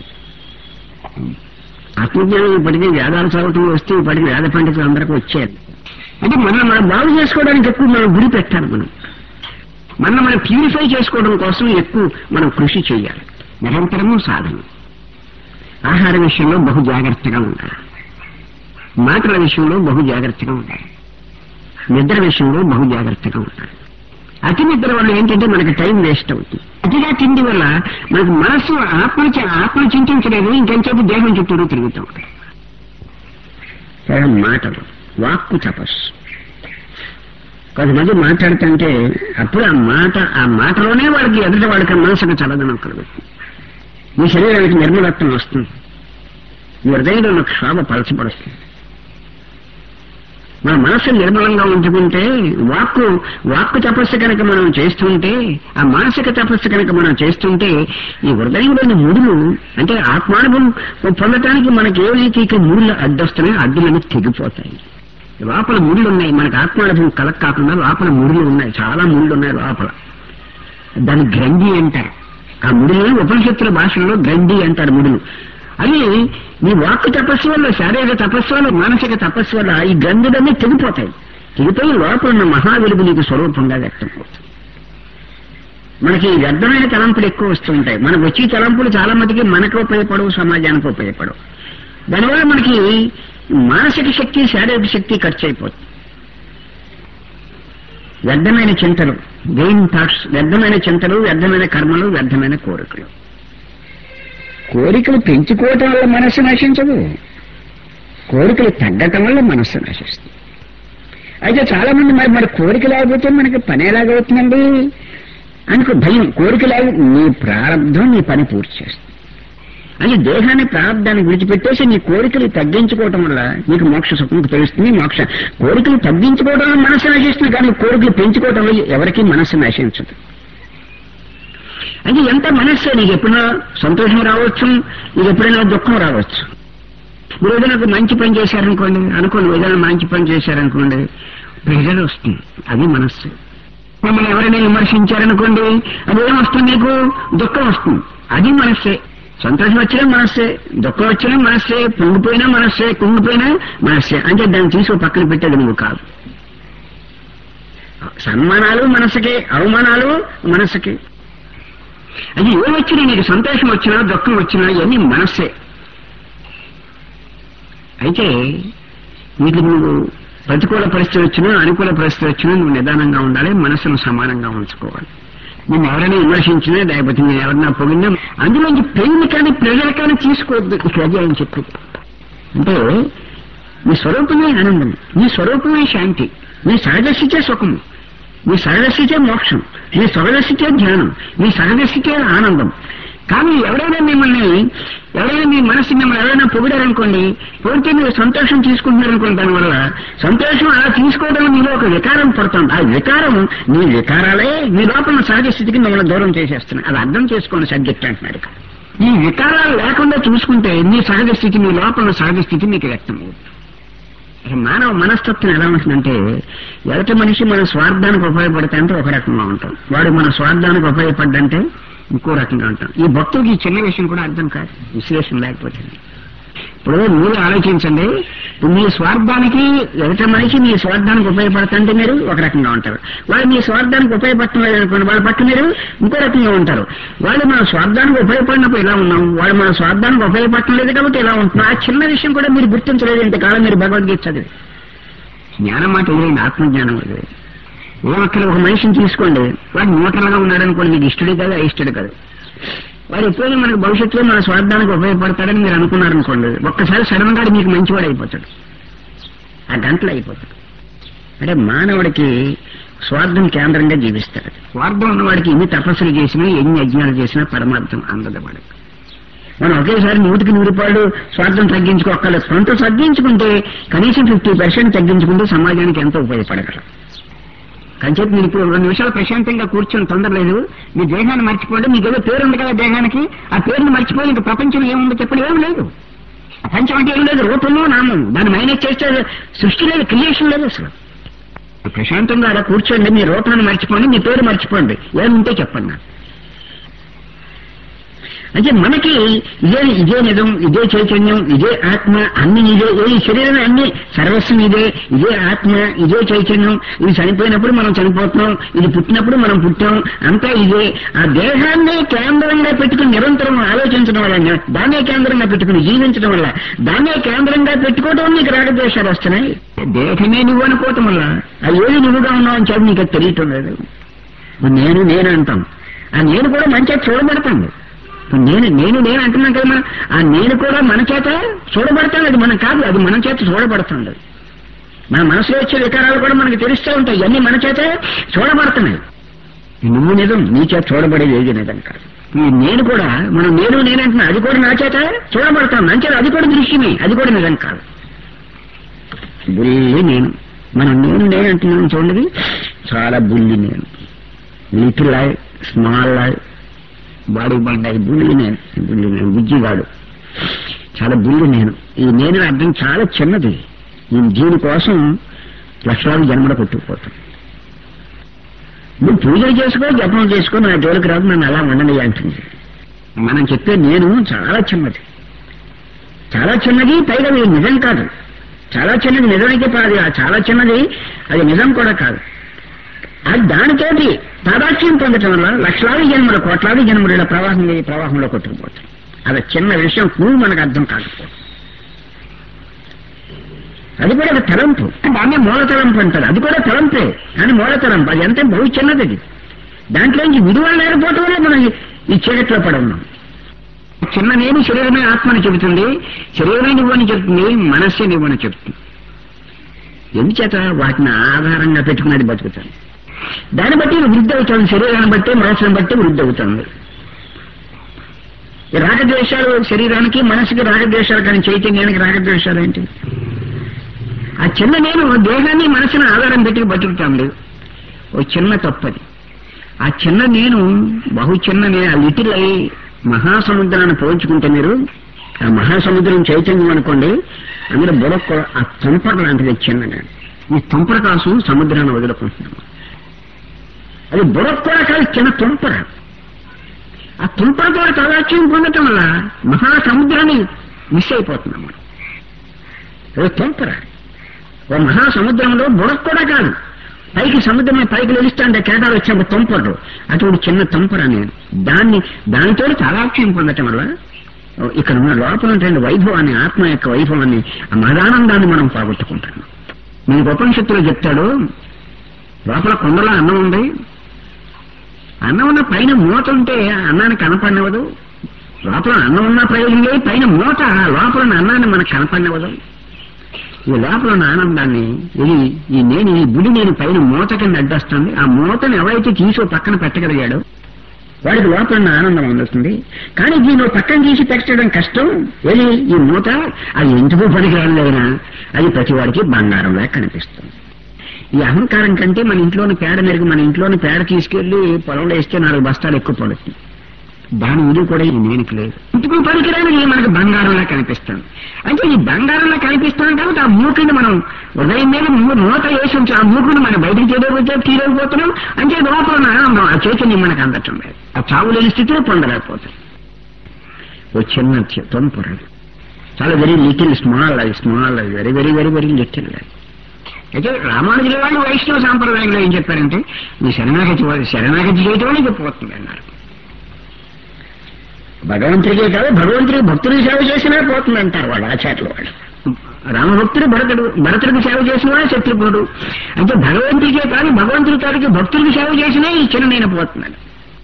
ఆత్మజ్ఞానం ఇప్పటికీ వేదాలు చదవటం వస్తే ఇప్పటికీ వేద పండితులు అందరికీ వచ్చేది అంటే మనం మనం బాగు చేసుకోవడానికి ఎక్కువ మనం గురి పెట్టాలి మనం మనం మనం ప్యూరిఫై చేసుకోవడం కోసం ఎక్కువ మనం కృషి చేయాలి నిరంతరము సాధన ఆహార విషయంలో బహు జాగ్రత్తగా ఉండాలి మాటల విషయంలో బహు జాగ్రత్తగా ఉండాలి నిద్ర విషయంలో బహు జాగ్రత్తగా ఉండాలి అతి నిద్ర వల్ల ఏంటంటే మనకి టైం వేస్ట్ అవుతుంది అతిగా తిండి వల్ల మనకు మనస్సు ఆత్మను చి- ఆత్మను చింతించలేదు ఇంకెంచేపు దేహం చుట్టూరు తిరుగుతూ ఉంటాయి కేవలం మాటలు వాక్కు తపస్సు కొంతమంది మాట్లాడుతుంటే అప్పుడు ఆ మాట ఆ మాటలోనే వాడికి ఎదుటి వాడికి మనసుకు చల్లదనం కలుగుతుంది మీ శరీరానికి నిర్మలత్వం వస్తుంది మీ హృదయంలో ఒక క్షోభ పలచబడుతుంది మన మనస్సు నిర్మలంగా ఉంచుకుంటే వాక్కు వాక్కు తపస్సు కనుక మనం చేస్తుంటే ఆ మానసిక తపస్సు కనుక మనం చేస్తుంటే ఈ హృదయంలోని ముడులు అంటే ఆత్మానుభవం పొందటానికి మనకి ఏవైతే ఇక ముడులు అడ్డొస్తున్నాయో అడ్డులన్నీ తెగిపోతాయి లోపల ముళ్ళు ఉన్నాయి మనకు ఆత్మానుభవం కలక్ కాకుండా లోపల ముడులు ఉన్నాయి చాలా ముళ్ళు ఉన్నాయి లోపల దాన్ని గ్రంథి అంటారు ఆ ముడులు ఉపనిషత్తుల భాషలో గ్రంథి అంటారు ముడులు అవి మీ వాక్కు తపస్సు వల్ల శారీరక తపస్సు వల్ల మానసిక తపస్సు వల్ల ఈ గ్రంథులన్నీ తెగిపోతాయి తెగిపోయి లోపల ఉన్న మహావెలుగు నీకు స్వరూపంగా వ్యక్తం అవుతుంది మనకి వ్యర్థమైన తలంపులు ఎక్కువ వస్తుంటాయి మనకు వచ్చే తలంపులు చాలా మటుకి మనకు ఉపయోగపడవు సమాజానికి ఉపయోగపడవు దానివల్ల మనకి మానసిక శక్తి శారీరక శక్తి ఖర్చు అయిపోతుంది వ్యర్థమైన చింతలు గెయిన్ థాట్స్ వ్యర్థమైన చింతలు వ్యర్థమైన కర్మలు వ్యర్థమైన కోరికలు కోరికలు పెంచుకోవటం వల్ల మనస్సు నశించదు కోరికలు తగ్గటం వల్ల మనస్సు నశిస్తుంది అయితే చాలా మంది మరి మరి కోరిక లేకపోతే మనకి పని ఎలాగవుతుందండి అనుకో భయం కోరిక లేక నీ ప్రారంభం నీ పని పూర్తి చేస్తుంది అది దేహాన్ని ప్రారంభాన్ని విడిచిపెట్టేసి నీ కోరికలు తగ్గించుకోవటం వల్ల నీకు మోక్ష సుఖంకి తెలుస్తుంది మోక్ష కోరికలు తగ్గించుకోవడం వల్ల మనస్సు నశిస్తుంది కానీ కోరికలు పెంచుకోవటం వల్ల ఎవరికి మనస్సు నశించదు అంటే ఎంత మనస్సే నీకు ఎప్పుడైనా సంతోషం రావచ్చు నీకు ఎప్పుడైనా దుఃఖం రావచ్చు మీరు ఏదైనా ఒక మంచి పని చేశారనుకోండి అనుకోండి ఏదైనా మంచి పని చేశారనుకోండి ప్రెజర్ వస్తుంది అది మనస్సు మిమ్మల్ని ఎవరైనా విమర్శించారనుకోండి అది ఏం వస్తుంది నీకు దుఃఖం వస్తుంది అది మనస్సే సంతోషం వచ్చినా మనస్సే దుఃఖం వచ్చినా మనస్సే పొంగిపోయినా మనస్సే కుంగిపోయినా మనస్సే అంటే దాన్ని తీసి ఓ పక్కన పెట్టేది నువ్వు కాదు సన్మానాలు మనసుకే అవమానాలు మనసుకే అది ఏమొచ్చినా నీకు సంతోషం వచ్చినా దుఃఖం వచ్చినా ఇవన్నీ మనస్సే అయితే వీటికి నువ్వు ప్రతికూల పరిస్థితి వచ్చినా అనుకూల పరిస్థితి వచ్చినా నువ్వు నిదానంగా ఉండాలి మనసును సమానంగా ఉంచుకోవాలి నేను ఎవరైనా విమర్శించినా లేకపోతే నేను ఎవరైనా పొగిడినా అందులోంచి పెయిన్ కానీ ప్రెజర్ కానీ తీసుకోవద్దు ఇక్కడ అది ఆయన చెప్పింది అంటే నీ స్వరూపమే ఆనందం నీ స్వరూపమే శాంతి నీ సహజస్థితే సుఖము నీ సహజస్థితే మోక్షం నీ సహజస్థితే ధ్యానం నీ సహజస్థితే ఆనందం కానీ ఎవరైనా మిమ్మల్ని ఎవరైనా మీ మనసు మిమ్మల్ని ఎవరైనా పొగిడారనుకోండి పొగిడితే మీరు సంతోషం తీసుకుంటున్నారనుకోండి దానివల్ల సంతోషం అలా తీసుకోవడం మీలో ఒక వికారం పడుతుంది ఆ వికారం నీ వికారాలే మీ లోపల సహజ స్థితికి మిమ్మల్ని దూరం చేసేస్తున్నాయి అది అర్థం చేసుకోండి సబ్జెక్ట్ అంటున్నాడు ఇక్కడ. ఈ వికారాలు లేకుండా చూసుకుంటే నీ సహజ స్థితి మీ లోపల సహజ స్థితి మీకు వ్యక్తం అవుతుంది అసలు మానవ మనస్తత్వం ఎలా ఉంటుందంటే ఎదుటి మనిషి మన స్వార్థానికి ఉపయోగపడితే అంటే ఒక రకంగా ఉంటాం వాడు మన స్వార్థానికి ఉపయోగపడ్డంటే ఇంకో రకంగా ఉంటాం ఈ భక్తుడికి ఈ చిన్న విషయం కూడా అర్థం కాదు విశ్లేషణ లేకపోతే ఇప్పుడు మీరు ఆలోచించండి ఇప్పుడు మీ స్వార్థానికి ఎదుట మనిషి మీ స్వార్థానికి ఉపయోగపడుతుంటే మీరు ఒక రకంగా ఉంటారు వాళ్ళు మీ స్వార్థానికి ఉపయోగపడటం లేదనుకోండి వాళ్ళ పట్ల మీరు ఇంకో రకంగా ఉంటారు వాళ్ళు మన స్వార్థానికి ఉపయోగపడినప్పుడు ఇలా ఉన్నాం వాళ్ళు మన స్వార్థానికి ఉపయోగపడటం లేదు కాబట్టి ఇలా ఉంటున్నాం ఆ చిన్న విషయం కూడా మీరు గుర్తించలేదు ఇంతకాలం మీరు భగవద్గీత చదివి జ్ఞానం మాట ఏదైంది ఆత్మజ్ఞానం అది ఏమక్కడ ఒక మనిషిని తీసుకోండి వాడు న్యూట్రల్గా ఉన్నాడు అనుకోండి మీకు ఇష్టడే కాదు అయిష్టడు కాదు వాడు ఎప్పుడైనా మనకు భవిష్యత్తులో మన స్వార్థానికి ఉపయోగపడతాడని మీరు అనుకున్నారనుకోండి ఒక్కసారి సడన్ గా మీకు మంచివాడు అయిపోతాడు ఆ గంటలు అయిపోతాడు అంటే మానవుడికి స్వార్థం కేంద్రంగా జీవిస్తాడు స్వార్థం ఉన్నవాడికి ఎన్ని తపస్సులు చేసినా ఎన్ని యజ్ఞాలు చేసినా పరమార్థం అందదు వాడికి మనం ఒకేసారి నూటికి నూరు రూపాయలు స్వార్థం తగ్గించుకోక్కర్లేదు కొంత తగ్గించుకుంటే కనీసం ఫిఫ్టీ పర్సెంట్ తగ్గించుకుంటే సమాజానికి ఎంతో ఉపయోగపడగలం కంచేపు మీరు ఇప్పుడు రెండు నిమిషాలు ప్రశాంతంగా కూర్చొని తొందరలేదు మీ దేహాన్ని మర్చిపోండి మీకు ఏదో పేరు ఉంది కదా దేహానికి ఆ పేరుని మర్చిపోయి ఇంకా ప్రపంచం ఏముందో చెప్పండి ఏం లేదు ప్రపంచం అంటే ఏం లేదు రూపము నామం దాన్ని మైనస్ చేస్తే సృష్టి లేదు క్రియేషన్ లేదు అసలు ప్రశాంతంగా అలా కూర్చోండి మీ రూపాన్ని మర్చిపోండి మీ పేరు మర్చిపోండి ఏముంటే చెప్పండి నాకు అంటే మనకి ఇదే ఇదే నిజం ఇదే చైతన్యం ఇదే ఆత్మ అన్ని ఇదే ఏ శరీరం అన్ని సర్వస్వం ఇదే ఇదే ఆత్మ ఇదే చైతన్యం ఇది చనిపోయినప్పుడు మనం చనిపోతున్నాం ఇది పుట్టినప్పుడు మనం పుట్టాం అంతా ఇదే ఆ దేహాన్ని కేంద్రంగా పెట్టుకుని నిరంతరం ఆలోచించడం వల్ల దాన్నే కేంద్రంగా పెట్టుకుని జీవించడం వల్ల దాన్నే కేంద్రంగా పెట్టుకోవడం నీకు రాగద్వేషాలు వస్తున్నాయి దేహమే నువ్వు అనుకోవటం వల్ల అది ఏది నువ్వుగా ఉన్నావు అని చెప్పి నీకు అది తెలియటం లేదు నేను నేను అంటాం ఆ నేను కూడా మంచిగా చూడబడుతుంది ఇప్పుడు నేను నేను నేను అంటున్నాం కదా మనం ఆ నేను కూడా మన చేత చూడబడతాను అది మనం కాదు అది మన చేత చూడబడుతుంది మన మనసులో వచ్చే వికారాలు కూడా మనకు తెలుస్తూ ఉంటాయి ఇవన్నీ మన చేత చూడబడుతున్నాయి నువ్వు నిజం నీ చేత చూడబడేది ఏది నిజం కాదు ఈ నేను కూడా మనం నేను నేను అంటున్నా అది కూడా నా చేత చూడబడతాను నా చేత అది కూడా దృశ్యమే అది కూడా నిజం కాదు బుల్లి నేను మనం నేను నేను అంటున్నాం చూడండి చాలా బుల్లి నేను little I small I body బండాయి బుల్లి నేను బుల్లి నేను బుజ్జిగాడు చాలా బుల్లి నేను ఈ నేను అర్థం చాలా చిన్నది ఈ దీనికోసం లక్షలాది జన్మలు కొట్టుకుపోతాం నువ్వు పూజలు చేసుకో జపం చేసుకో నా జోలికి రాదు నన్ను అలా ఉండని అంటుంది మనం చెప్పే నేను చాలా చిన్నది చాలా చిన్నది పైగా ఇది నిజం కాదు చాలా చిన్నది నిజానికి కాదు ఆ చాలా చిన్నది అది నిజం కూడా కాదు అది దానితోటి తాదాక్ష్యం పొందటం వల్ల లక్షలాది జన్మలు కోట్లాది జన్మలు ఇలా ప్రవాహం ఈ ప్రవాహంలో కొట్టుకుపోతాయి అది చిన్న విషయం నువ్వు మనకు అర్థం కాకపోతే అది కూడా ఒక తలంపు దాన్నే మూల తలంపు అంటారు అది కూడా తలంపే కానీ మూల తలంపు అది ఎంత బహు చిన్నది అది దాంట్లోంచి విలువ లేకపోవటం వల్ల మనం ఈ- ఈ చీకట్లో పడి ఉన్నాం చిన్న నేను శరీరమే ఆత్మని చెబుతుంది శరీరమే నువ్వని చెప్తుంది మనస్సే నువ్వని చెప్తుంది ఎందుచేత వాటిని ఆధారంగా పెట్టుకున్నది బతుకుతాను దాన్ని బట్టి వృద్ధి అవుతుంది శరీరాన్ని బట్టి మనసుని బట్టి వృద్ధి అవుతుంది ఈ రాగద్వేషాలు శరీరానికి మనసుకి రాగద్వేషాలు కానీ చైతన్యానికి రాగద్వేషాలు ఏంటి ఆ చిన్న నేను దేహాన్ని మనసుని ఆధారం పెట్టి బతుకుతాను ఓ చిన్న తప్పది ఆ చిన్న నేను బహు చిన్న నేను ఆ లిటిల్ అయి మహాసముద్రాన్ని పోల్చుకుంటే మీరు ఆ మహాసముద్రం చైతన్యం అనుకోండి అందులో బుడొక్క ఆ తుంపర లాంటిది చిన్న నేను ఈ తుంపర కాసు సముద్రాన్ని వదులుకుంటున్నాము అది బుడొక్క కూడా కాదు చిన్న తుంపర ఆ తుంపరతో తాదాత్యం పొందటం వల్ల మహాసముద్రాన్ని మిస్ అయిపోతున్నాం మనం అది తుంపర ఓ మహాసముద్రంలో బుడొక్క కూడా కాదు పైకి సముద్రమే పైకి వెలుస్తుంటే కేటాలు వచ్చినప్పుడు తుంపరు అటువంటి చిన్న తుంపర నేను దాన్ని దానితో తాదాక్ష్యం పొందటం వల్ల ఇక్కడ ఉన్న లోపల ఉన్నటువంటి వైభవాన్ని ఆత్మ యొక్క వైభవాన్ని ఆ మదానందాన్ని మనం పోగొట్టుకుంటాం మీకు ఉపనిషత్తులో చెప్తాడు లోపల కొండలో అన్నం ఉంది అన్నం ఉన్న పైన మూత ఉంటే అన్నానికి కనపడినవదు లోపల అన్నం ఉన్న ప్రయోజనం లేదు పైన మూత లోపల ఉన్న అన్నాన్ని మనకు కనపడినవదు ఈ లోపల ఉన్న ఆనందాన్ని ఇది ఈ నేను ఈ గుడి నేను పైన మూత కింద అడ్డొస్తుంది ఆ మూతను ఎవరైతే తీసి ఓ పక్కన పెట్టగలిగాడో వాడికి లోపల ఉన్న ఆనందం అందుతుంది కానీ దీన్ని ఓ పక్కన తీసి పెట్టడం కష్టం ఏది ఈ మూత అది ఎందుకు పనికిరాలేనా అది ప్రతి వాడికి బంగారంలా కనిపిస్తుంది ఈ అహంకారం కంటే మన ఇంట్లోని పేడ మెరుగు మన ఇంట్లోని పేడ తీసుకెళ్లి పొలంలో వేస్తే నాలుగు బస్తాలు ఎక్కువ పడుతుంది దాని విలువ కూడా ఈ నేనికి లేదు ఇంటికి పనికిరానికి మనకు బంగారంలా కనిపిస్తుంది అంటే ఈ బంగారంలా కనిపిస్తాం కాబట్టి ఆ మూకుని మనం ఉదయం మీద మూ- మూత వేసి ఉంచి ఆ మూకుని మనం బయటికి చేయలేకపోతే తీయలేకపోతున్నాం అంటే లోపల ఉన్న ఆనందం ఆ చైతన్యం మనకు అందటం లేదు ఆ చావు లేని స్థితిలో పొందలేకపోతాం ఓ చిన్న చి- తొంపురది చాలా వెరీ లిటిల్ స్మాల్ అది స్మాల్ అది very very very very little అది అయితే రామానుజుల వాళ్ళు వైష్ణవ సాంప్రదాయంలో ఏం చెప్పారంటే మీ శరణాగతి శరణాగతి చేయటం అనేది పోతుంది అన్నారు భగవంతుడికే కాదు భగవంతుడికి భక్తుడికి సేవ చేసినా పోతుంది అంటారు వాళ్ళు ఆచార్యులు వాళ్ళు రామభక్తుడు భరతుడు భరతుడికి సేవ చేసిన వాడు శత్రుఘ్నుడు అంటే భగవంతుడికే కాదు భగవంతుడి కాడికి భక్తుడికి సేవ చేసినా ఈ చిన్న నేను పోతున్నాడు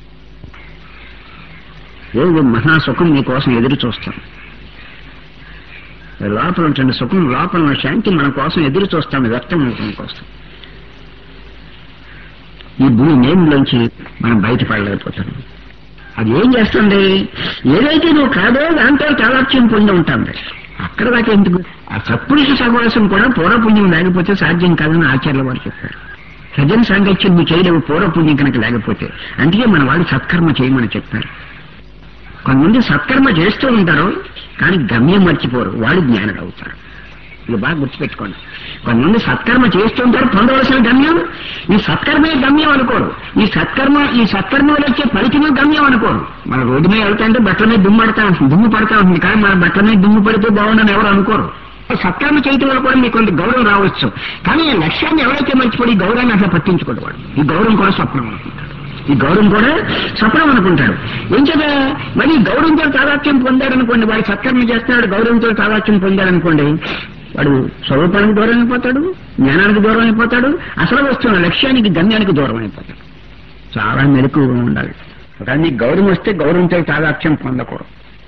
ఏదో మహాసుఖం మీకోసం ఎదురు చూస్తాం లోపల ఉంటుంది సుఖం లోపల ఉన్న శాంతి మన కోసం ఎదురు చూస్తాం వ్యక్తం అవటం కోసం ఈ భూమి నేములోంచి మనం బయటపడలేకపోతున్నాం అది ఏం చేస్తుంది ఏదైతే నువ్వు కాదో దాంతో తాదాత్యం పొంది ఉంటుంది అక్కడ దాకా ఎందుకు ఆ సత్పురుష సహవాసం కూడా పూర్వపుణ్యం లేకపోతే సాధ్యం కాదని ఆచార్యుల వారు చెప్పారు సజ్జన సాంగత్యం నువ్వు చేయలేవు పూర్వపుణ్యం కనుక లేకపోతే అందుకే మన వాళ్ళు సత్కర్మ చేయమని చెప్పారు కొంతమంది సత్కర్మ చేస్తూ ఉంటారు కానీ గమ్యం మర్చిపోరు వాళ్ళు జ్ఞానులు అవుతారు ఇది బాగా గుర్తుపెట్టుకోండి కొంతమంది సత్కర్మ చేస్తుంటారు పొందవలసిన గమ్యం ఈ సత్కర్మే గమ్యం అనుకోరు ఈ సత్కర్మ ఈ సత్కర్మ వల్ల వచ్చే ఫలితమే గమ్యం అనుకోరు మన రోడ్డు మీద వెళ్తాంటే బట్టల మీద దుమ్ము పడతా ఉంటుంది దుమ్ము పడతా ఉంటుంది కానీ మన బట్టల మీద దుమ్ము పడితే బాగుందని ఎవరు అనుకోరు సత్కర్మ చేయటం వల్ల కూడా మీకు కొంత గౌరవం రావచ్చు కానీ ఈ లక్ష్యాన్ని ఎవరైతే మర్చిపోయి ఈ గౌరవాన్ని అట్లా పట్టించుకోడు వాడు ఈ గౌరవం కూడా స్వప్నం అనుకుంటాడు ఈ గౌరవం కూడా స్వప్నం అనుకుంటాడు ఏం చేత మరి ఈ గౌరవంతో తాదాత్యం పొందాడనుకోండి వాడు సత్కర్మ చేస్తున్నాడు గౌరవంతో తాదాత్యం పొందాడనుకోండి వాడు స్వరూపానికి దూరం అయిపోతాడు జ్ఞానానికి దూరం అయిపోతాడు అసలు వస్తున్న లక్ష్యానికి గమ్యానికి దూరం అయిపోతాడు చాలా మెలకుగా ఉండాలి కానీ గౌరవం వస్తే గౌరవంతో తాదాత్యం పొందకూడదు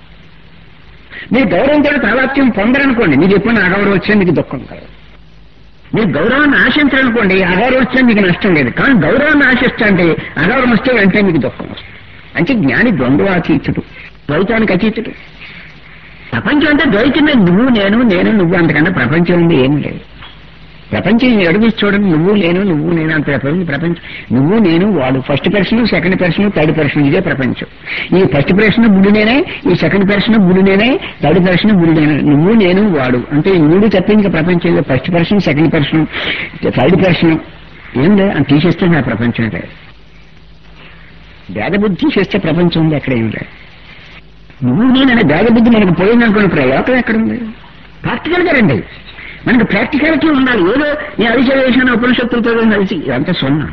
మీరు గౌరవంతో తాదాత్యం పొందరనుకోండి మీకు ఎప్పుడు అగౌరవం వచ్చే మీకు దుఃఖం కలదు మీరు గౌరవాన్ని ఆశించాలనుకోండి అగౌరవం వస్తే మీకు నష్టం లేదు కానీ గౌరవాన్ని ఆశిస్తా అంటే అగౌరవం వస్తే వెంటనే మీకు దుఃఖం వస్తుంది అంటే జ్ఞాని ద్వంద్వాతీతుడు ద్వైతానికి అతీతుడు ప్రపంచం అంటే ద్వైతమే నువ్వు నేను నేను నువ్వు అంతకన్నా ప్రపంచం ఉంది ఏం లేదు ప్రపంచం ఎడుగుసి చూడండి నువ్వు నేను నువ్వు నేను అంత ప్రపంచం ప్రపంచం నువ్వు నేను వాడు first person second person third person ఇదే ప్రపంచం ఈ ఫస్ట్ పర్సన్ గుడి నేనే ఈ సెకండ్ పర్సన్ గుడి నేనే థర్డ్ పర్సన్ గుడి నేనే నువ్వు నేను వాడు అంటే ఈ మూడు తప్ప ఇంకా ప్రపంచం first person second person third person ఏం లేదు అని తీసేస్తే నా ప్రపంచం లేదు భేదబుద్ధి తీసేస్తే ప్రపంచం ఉంది అక్కడ ఏం లేదు నువ్వు నేననే భేదబుద్ధి మనకు పోయిందనుకున్న ప్రయోగం ఎక్కడుంది ప్రాక్టికల్ గా రండి మనకు ప్రాక్టికాలిటీ ఉండాలి ఏదో నీ అవిచవేశాన ఉపనిషత్తులతో కలిసి ఇదంతా సున్నా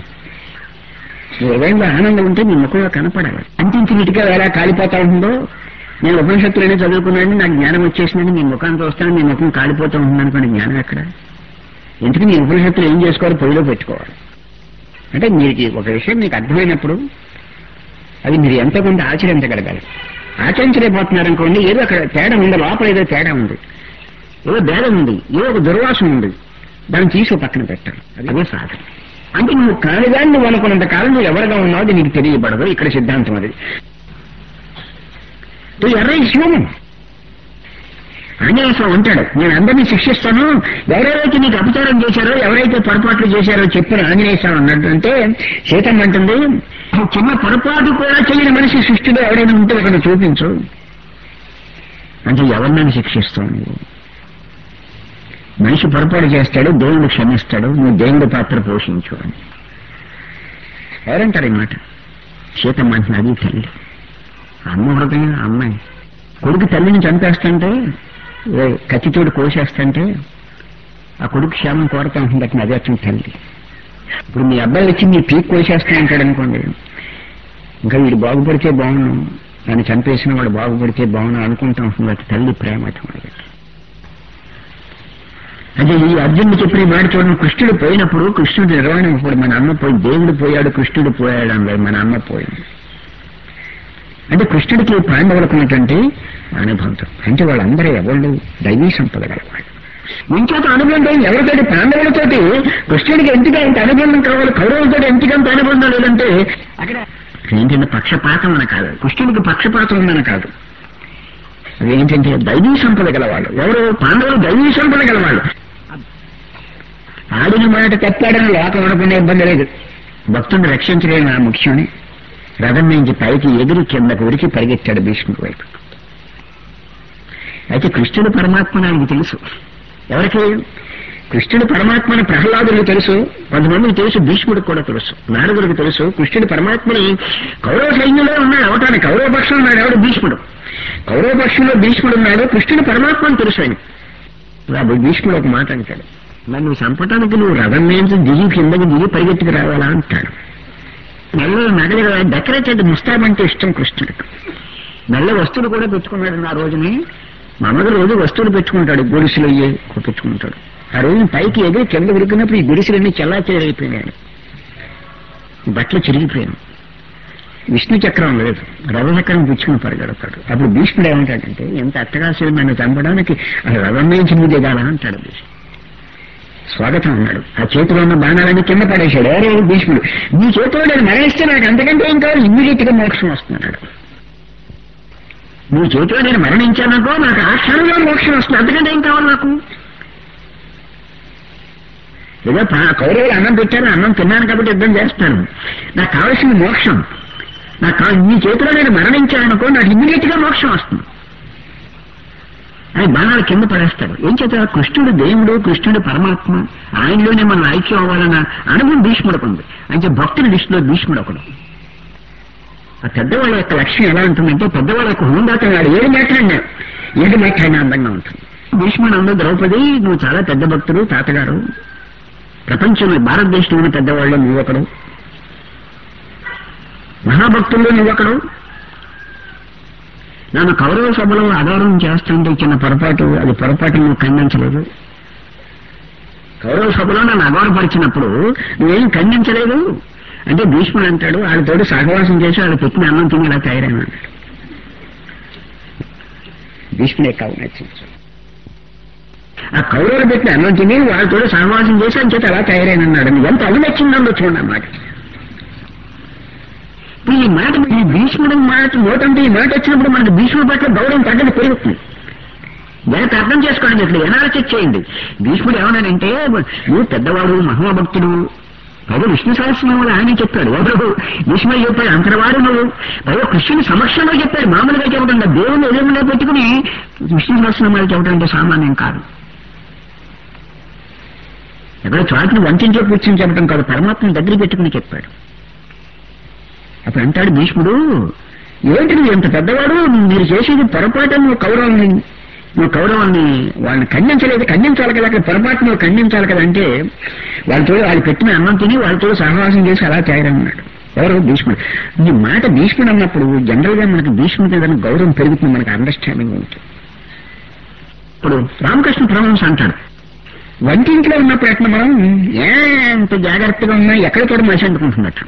నీ హృదయంలో ఆనందం ఉంటే నీ ముఖంలో కనపడాలి అంతించి నీటిగా ఎలా కాలిపోతా ఉంటుందో నేను ఉపనిషత్తులనే చదువుకున్నాను నాకు జ్ఞానం వచ్చేసిందని నీ ముఖాన్ని చూస్తాను నీ ముఖం కాలిపోతూ ఉంటుంది అనుకోండి జ్ఞానం ఎక్కడ ఎందుకు నీ ఉపనిషత్తులు ఏం చేసుకోవాలి పొయ్యిలో పెట్టుకోవాలి అంటే మీకు ఒక విషయం మీకు అర్థమైనప్పుడు అది మీరు ఎంతో కొంత ఆచరించగలగాలి ఆచరించలేకపోతున్నారనుకోండి ఏదో అక్కడ తేడా ఉంది లోపల ఏదో తేడా ఉంది ఏదో భేదం ఉంది ఏదో ఒక దుర్వాసన ఉంది దాన్ని తీసి పక్కన పెట్టాలి అదే సాధన అంటే నువ్వు కానిదాన్ని నువ్వు అనుకున్నంత కాలం నువ్వు ఎవరిగా ఉన్నావు అది నీకు తెలియబడదు ఇక్కడ సిద్ధాంతం అది ఎర్ర హ్యూమన్ ఆంజనేయ స్వామి ఉంటాడు నేను అందరినీ శిక్షిస్తాను ఎవరెవరైతే నీకు అపచారం చేశారో ఎవరైతే పొరపాట్లు చేశారో చెప్పిన ఆంజనేయ స్వామి అన్నట్టు అంటే సీతమ్మ అంటుంది చిన్న పొరపాటు కూడా చేయని మనిషి సృష్టిలో ఎవరైనా ఉంటే ఒకరిని చూపించు అంటే ఎవరినైనా శిక్షిస్తావు నువ్వు మనిషి పొరపాటు చేస్తాడు దేవుడు క్షమిస్తాడు నువ్వు దేవుడి పాత్ర పోషించు అని ఎవరంటారు ఈ మాట సీతమ్మ అంటున్న అది తల్లి అమ్మ హృదయం అమ్మాయి కొడుకు తల్లిని చంపేస్తుంటే ఏ కత్తితోడు కోసేస్తుంటే ఆ కొడుకు క్షేమం కోరుతా ఉంటుంది అట్లా అదే అతని తల్లి ఇప్పుడు మీ అబ్బాయి వచ్చి మీ పీక్ కోసేస్తా ఉంటాడు అనుకోండి ఇంకా వీడు బాగుపడితే బాగున్నాం దాన్ని చంపేసిన వాడు బాగుపడితే బాగున్నాం అనుకుంటా ఉంటుంది అది తల్లి ప్రేమ అటువంటి అంటే ఈ అర్జునుడు చెప్పిన మాట చూడండి కృష్ణుడు పోయినప్పుడు కృష్ణుడు నిర్వహణ ఇప్పుడు మన అమ్మ పోయి దేవుడు పోయాడు కృష్ణుడు పోయాడు అన్నారు మన అమ్మ పోయింది అంటే కృష్ణుడికి పాండవులకు ఉన్నటువంటి అనుబంధం అంటే వాళ్ళందరూ ఎవరు దైవీ సంపద గలవాళ్ళు ఇంకొక అనుబంధం ఎవరితోటి పాండవులతోటి కృష్ణుడికి ఎంతగా ఇంత అనుబంధం కావాలి కౌరవులతో ఎంతగా అంత అనుబంధం లేదంటే అక్కడ ఏంటంటే పక్షపాతం అని కాదు కృష్ణుడికి పక్షపాతం ఉందని కాదు అదేంటంటే దైవీ సంపద గలవాళ్ళు ఎవరు పాండవులు దైవీ సంపద గలవాళ్ళు ఆడిన మాట తప్పాడని లోకం అనుకునే ఇబ్బంది లేదు భక్తుడిని రక్షించలేని ఆ ముఖ్యుని రథం నుంచి పైకి ఎగిరి కిందకు ఉరికి పరిగెత్తాడు భీష్ముడి వైపు అయితే కృష్ణుడు పరమాత్మ ఆయనకు తెలుసు ఎవరికి కృష్ణుడు పరమాత్మని ప్రహ్లాదుడికి తెలుసు కొంతమందికి తెలుసు భీష్ముడికి కూడా తెలుసు నారదుడికి తెలుసు కృష్ణుడు పరమాత్మని కౌరవ సైన్యంలో ఉన్నాడు అవటానికి కౌరవ పక్షంలో ఉన్నాడు ఎవడు భీష్ముడు కౌరవ పక్షంలో భీష్ముడు ఉన్నాడు కృష్ణుడు పరమాత్మని తెలుసు ఆయన అప్పుడు భీష్ముడు ఒక మాట అంటాడు మరి నువ్వు చంపటానికి నువ్వు రథం నుంచి దిగి కిందకి దిగి పరిగెత్తుకు రావాలా అంటాడు నల్ల నగలి డెకరేటెడ్ ముస్తాబంటే ఇష్టం కృష్ణుడికి నల్ల వస్తువులు కూడా పెట్టుకున్నాడు ఆ రోజుని మామూలు రోజు వస్తువులు పెట్టుకుంటాడు గొలుసులు అయ్యి పెట్టుకుంటాడు ఆ రోజు పైకి ఎగిరి కింద ఉరికినప్పుడు ఈ గుడిసెలన్నీ చల్లా చెరిగిపోయినాడు బట్టలు చిరిగిపోయాను విష్ణు చక్రం లేదు రథచక్రం పుచ్చుకుని పరిగెడతాడు అప్పుడు భీష్ముడు ఏమంటాడంటే ఎంత అట్టగాసులు నన్ను చంపడానికి ఆ రథం నుంచి నువ్వు దిగాలా అంటాడు భీష్ముడు స్వాగతం అన్నాడు ఆ చేతిలో ఉన్న బాణాలన్నీ కింద పడేశాడు ఎవరు భీష్ముడు నీ చేతిలో నేను మరణిస్తే నాకు అంతకంటే ఏం కావాలి ఇమ్మీడియట్ గా మోక్షం వస్తున్నాడు నీ చేతిలో నేను మరణించాననుకో నాకు ఆ క్షణంలో మోక్షం వస్తుంది అంతకంటే ఏం కావాలి నాకు ఏదో పా- కౌరవులు అన్నం పెట్టారు అన్నం తిన్నాను కాబట్టి యుద్ధం చేస్తాను నాకు కావలసింది మోక్షం నాకు కా- నీ చేతిలో నేను మరణించాననుకో నాకు ఇమ్మీడియట్ గా మోక్షం వస్తుంది ఆయన బాణాలు కింద పడేస్తాడు ఏం చేత కృష్ణుడు దేవుడు కృష్ణుడు పరమాత్మ ఆయనలోనే మనం ఐక్యం అవ్వాలన్న అనుభవం భీష్ముడికి ఉంది అంటే భక్తుల దృష్టిలో భీష్ముడు ఒకడు ఆ పెద్దవాళ్ళ యొక్క లక్ష్యం ఎలా ఉంటుందంటే పెద్దవాళ్ళ యొక్క హోందాతం వాడు ఏది మాట్లాడినా ఏది మాట్లాడినా అందంగా ఉంటుంది భీష్ముడు అందరూ ద్రౌపది నువ్వు చాలా పెద్ద భక్తుడు తాతగారు ప్రపంచంలో భారతదేశంలోని పెద్దవాళ్ళు నువ్వు ఒకడు మహాభక్తుల్లో నువ్వొకడు నన్ను కౌరవ సభలో ఆధారం చేస్తుంటే చిన్న పొరపాటు అది పొరపాటు నువ్వు ఖండించలేదు కౌరవ సభలో నన్ను అగౌరవపరిచినప్పుడు నువ్వేం ఖండించలేదు అంటే భీష్ముడు అంటాడు వాళ్ళతోటి సహవాసం చేసి వాళ్ళు పెట్టిన అన్నం తిని ఇలా తయారైన అన్నాడు భీష్ముడే కావు నచ్చించు ఆ కౌరవులు పెట్టిన అన్నం తిని వాళ్ళతో సహవాసం చేసి అని చేత అలా తయారైన అన్నాడు ఎంత అవి నచ్చిందో చూడండి అన్నమాట ఇప్పుడు ఈ మాట ఈ భీష్ముడు మాట నోటంటే ఈ మాట వచ్చినప్పుడు మనకి భీష్ముడి పట్ల గౌరవం తగ్గని పెరుగుతుంది దానికి అర్థం చేసుకోండి ఇట్లా ఎనాలిసిస్ చేయండి భీష్ముడు ఏమన్నాడంటే నువ్వు పెద్దవాడు మహాభక్తుడు పైగా విష్ణు సహస్రనామాలు ఆయన చెప్పాడు ఎవరు భీష్ముడు చెప్పాడు అంతరవాడు నువ్వు పైగా కృష్ణుని సమక్షంలో చెప్పాడు మామూలుగా చెప్పడం కాదు. దేవుని ఎదురుగా పెట్టుకుని విష్ణు సహస్రనామాలు చెప్పడం అంటే సామాన్యం కాదు ఎక్కడ చాటును వంటింట్లో కూర్చొని చెప్పడం కాదు పరమాత్మని దగ్గర పెట్టుకుని చెప్పాడు అప్పుడు అంటాడు భీష్ముడు ఏంటి నువ్వు ఎంత పెద్దవాడు మీరు చేసేది పొరపాటు నువ్వు కౌరవాన్ని నువ్వు కౌరవాన్ని వాళ్ళని ఖండించలేదు ఖండించాలి కదా అక్కడ పొరపాటు నువ్వు ఖండించాలి కదా అంటే వాళ్ళతో వాళ్ళు పెట్టిన అన్నం తిని వాళ్ళతో సహవాసం చేసి అలా తయారన్నాడు ఎవరు భీష్ముడు ఈ మాట భీష్ముడు అన్నప్పుడు జనరల్ గా మనకి భీష్ముడి మీద గౌరవం పెరుగుతుంది మనకి అండర్స్టాండింగ్ ఉంటుంది ఇప్పుడు రామకృష్ణ పరమహంస అంటాడు వంటింట్లో ఉన్నప్పుడు ఎట్లా మనం ఎంత జాగ్రత్తగా ఉన్నా ఎక్కడ కూడా మనిషి అనుకుంటున్నట్టు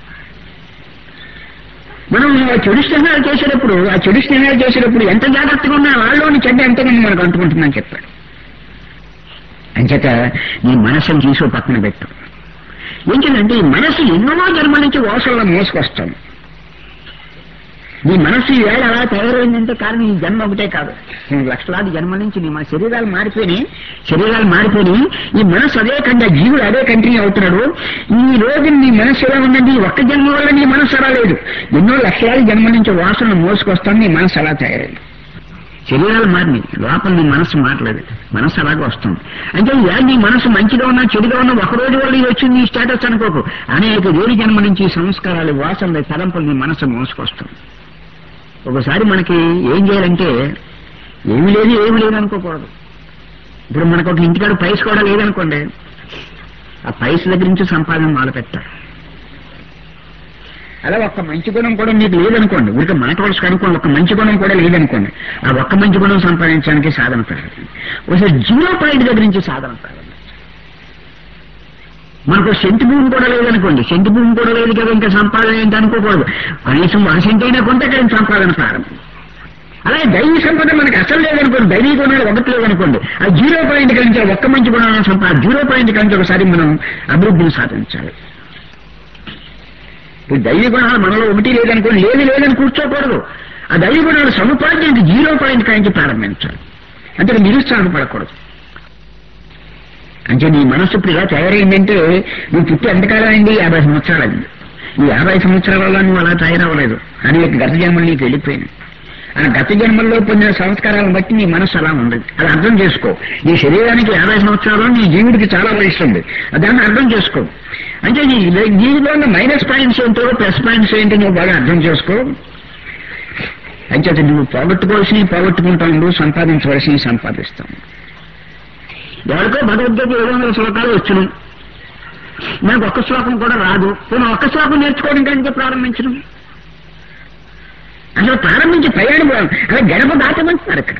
మనం ఆ చెడు స్నేహాలు చేసేటప్పుడు ఆ చెడు స్నేహాలు చేసేటప్పుడు ఎంత జాగ్రత్తగా ఉన్నా వాళ్ళలోని చెడ్డ ఎంతమంది మనకు అంటుకుంటుందని చెప్పాడు అంచేత నీ మనసును తీసుకో పక్కన పెట్టు ఏంటంటే ఈ మనసు ఎన్నో జన్మల నుంచి వాసనలో మోసుకొస్తాం నీ మనసు ఈ వేళ అలా తయారైందంటే కారణం ఈ జన్మ ఒకటే కాదు నువ్వు లక్షలాది జన్మల నుంచి నీ మన శరీరాలు మారిపోయినాయి శరీరాలు మారిపోయినాయి ఈ మనసు అదే కంటే జీవుడు అదే కంటిన్యూ అవుతున్నాడు ఈ రోజు నీ మనసు ఎలా ఉందంటే ఈ ఒక్క జన్మ వల్ల నీ మనసు అలా లేదు ఎన్నో లక్షలాది జన్మల నుంచి వాసనలు మోసుకొస్తాను నీ మనసు అలా తయారైంది శరీరాలు మారినాయి లోపల నీ మనసు మారలేదు మనసు అలాగే వస్తుంది అంటే ఇవాళ నీ మనసు మంచిగా ఉన్నా చెడుగా ఉన్నా ఒక రోజు వల్ల ఇది వచ్చింది ఈ స్టేటస్ అనుకోకు అనేక వేడి జన్మ నుంచి ఈ సంస్కారాలు వాసనలు తలంపులు నీ మనసు మోసుకొస్తుంది ఒకసారి మనకి ఏం చేయాలంటే ఏమి లేదు ఏమి లేదు అనుకోకూడదు ఇప్పుడు మనకు ఒక ఇంటికాడ పైస కూడా లేదనుకోండి ఆ పైస దగ్గర నుంచి సంపాదన మొదలు పెట్టాలి అలా ఒక్క మంచి గుణం కూడా మీకు లేదనుకోండి ఊరికే మాట వలసకు అనుకోండి ఒక్క మంచి గుణం కూడా లేదనుకోండి ఆ ఒక్క మంచి గుణం సంపాదించడానికి సాధన ప్రారంభించండి ఒకసారి జీరో పాయింట్ దగ్గర నుంచి సాధన ప్రారంభించండి మనకు సెంటు భూమి కూడా లేదనుకోండి సెంటు భూమి కూడా లేదు కదా ఇంకా సంపాదన ఏంటి అనుకోకూడదు కనీసం వన్ సెంట్ అయినా కొంటే అక్కడ సంపాదన ప్రారంభం అలాగే దైవీ సంపద మనకి అసలు లేదనుకోండి దైవీ గుణాలు ఒకటి లేదనుకోండి ఆ జీరో పాయింట్ కలిసి ఒక్క మంచి గుణాలను సంపాద జీరో పాయింట్ కలిసి ఒకసారి మనం అభివృద్ధిని సాధించాలి ఇప్పుడు దైవీ గుణాలు మనలో ఒకటి లేదనుకోండి లేదు లేదని కూర్చోకూడదు ఆ దైవీ గుణాలు సముపార్జనకి జీరో పాయింట్ కాయించి ప్రారంభించాలి అంటే నిరుత్సాహపడకూడదు అంటే నీ మనస్సు ఇప్పుడు ఇలా తయారైందంటే నువ్వు పుట్టి ఎంతకాలం అయింది యాభై సంవత్సరాలైంది ఈ యాభై సంవత్సరాలలో నువ్వు అలా తయారవ్వలేదు అనేక గత జన్మలు నీకు వెళ్ళిపోయినాయి ఆ గత జన్మల్లో పొందిన సంస్కారాలను బట్టి నీ మనస్సు అలా ఉంది అది అర్థం చేసుకో నీ శరీరానికి యాభై సంవత్సరాలు నీ జీవుడికి చాలా వయసు ఉంది దాన్ని అర్థం చేసుకో అంటే నీ జీవిలో ఉన్న మైనస్ పాయింట్స్ ఏంటో ప్లస్ పాయింట్స్ ఏంటో నువ్వు బాగా అర్థం చేసుకో అంచేత నువ్వు పోగొట్టుకోవాల్సినవి పోగొట్టుకుంటా ఉండు సంపాదించవలసినవి సంపాదిస్తాం ఎవరికో భగవద్గీత ఏడు వందల శ్లోకాలు వచ్చును నాకు ఒక్క శ్లోకం కూడా రాదు నేను ఒక్క శ్లోకం నేర్చుకోవడం కంటే ప్రారంభించను అసలు ప్రారంభించి ప్రయాణం అలా గడప దాటమంటున్నారు ఇక్కడ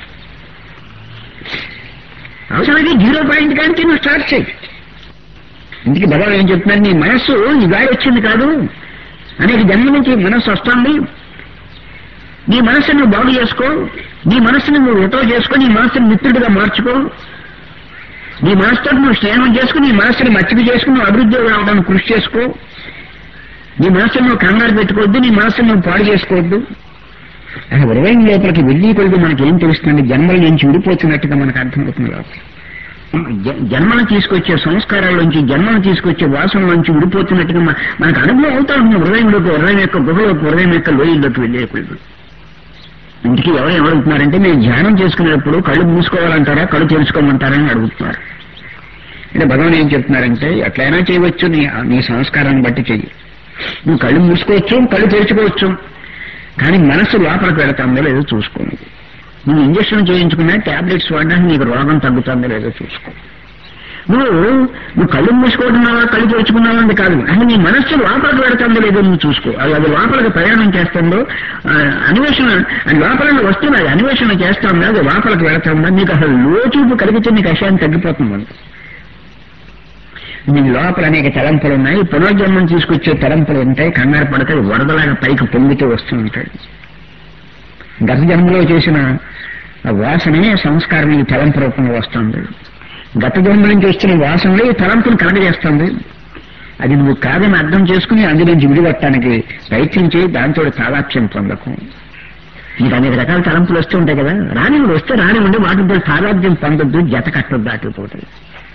అవసరమైతే జీరో పాయింట్ కానీ నువ్వు స్టార్ట్ చేయి ఇందుకు భగవాన్ ఏం చెప్తున్నాను నీ మనస్సు ఈ గాలి వచ్చింది కాదు అనేక జన్మ నుంచి మనస్సు వస్తుంది నీ మనస్సును నువ్వు బాగు చేసుకో నీ మనస్సును నువ్వు ఎటో చేసుకో నీ మనస్సును మిత్రుడిగా మార్చుకో నీ మనసుతో నువ్వు స్నేహం చేసుకుని నీ మనస్సుని మచ్చిక చేసుకుని నువ్వు అభివృద్ధి రావడానికి కృషి చేసుకో నీ మనస్సును నువ్వు కంగారు పెట్టుకోవద్దు నీ మనస్సును నువ్వు పాడు చేసుకోవద్దు అసలు హృదయం లోపలికి వెళ్ళి కొద్ది మనకి ఏం తెలుస్తుంది జన్మల నుంచి విడిపోతున్నట్టుగా మనకు అర్థమవుతుంది లోపల జ- జన్మను తీసుకొచ్చే సంస్కారాల నుంచి జన్మను తీసుకొచ్చే వాసనల నుంచి విడిపోతున్నట్టుగా మన- మనకు అనుభవం అవుతా ఉంటుంది హృదయంలోకి హృదయం యొక్క గుహలోకి హృదయం యొక్క లోయల్లోకి వెళ్ళే కొద్ది ఇంటికి ఎవరు ఏమడుగుతున్నారంటే మీరు ధ్యానం చేసుకునేటప్పుడు కళ్ళు మూసుకోవాలంటారా కళ్ళు తెరుచుకోమంటారా అని అడుగుతున్నారు అంటే భగవాన్ ఏం చెప్తున్నారంటే ఎట్లయినా చేయవచ్చు నీ నీ సంస్కారాన్ని బట్టి చెయ్యి నువ్వు కళ్ళు మూసుకోవచ్చు కళ్ళు తెరుచుకోవచ్చు కానీ మనస్సు లోపలికి వెళుతుందో లేదో చూసుకోండి నువ్వు ఇంజక్షన్ చేయించుకున్నా టాబ్లెట్స్ వాడడానికి నీకు రోగం తగ్గుతుందో లేదో చూసుకో నువ్వు నువ్వు కళ్ళు మూసుకోవడున్నావా కళ్ళు తెరుచుకున్నావా అని కాదు అంటే నీ మనస్సు లోపలికి వెళుతుందో లేదో నువ్వు చూసుకో అది అది లోపలికి ప్రయాణం చేస్తుందో ఆ, అన్వేషణ అది లోపల వస్తుంది అది అన్వేషణ చేస్తుందా అది లోపలికి వెళుతుందా నీకు అసలు లోచూపు కలిగితే నీకు అశాన్ని తగ్గిపోతుంది నీ లోపల అనేక తలంపులు ఉన్నాయి పునర్జన్మం తీసుకొచ్చే తలంపులు ఉంటాయి కంగారు పడతాయి వరదలాగా పైకి పొంగుతూ వస్తూ ఉంటాయి గత జన్మలో చేసిన ఆ వాసనే సంస్కారం ఈ తలంపు రూపంలో వస్తుంది గత జన్మ నుంచి వచ్చిన వాసనలో ఈ తలంపును కలగజేస్తుంది అది నువ్వు కాదని అర్థం చేసుకుని అందు నుంచి విడిగొట్టడానికి ప్రయత్నించి దాంతో తాదాప్యం పొందకు నీకు అనేక రకాల తలంపులు వస్తూ ఉంటాయి కదా రానివ్వండి వస్తే రానివ్వండి వాటితో తాదాప్యం పొందొద్దు జత కట్టొద్దు దాటిపోతుంది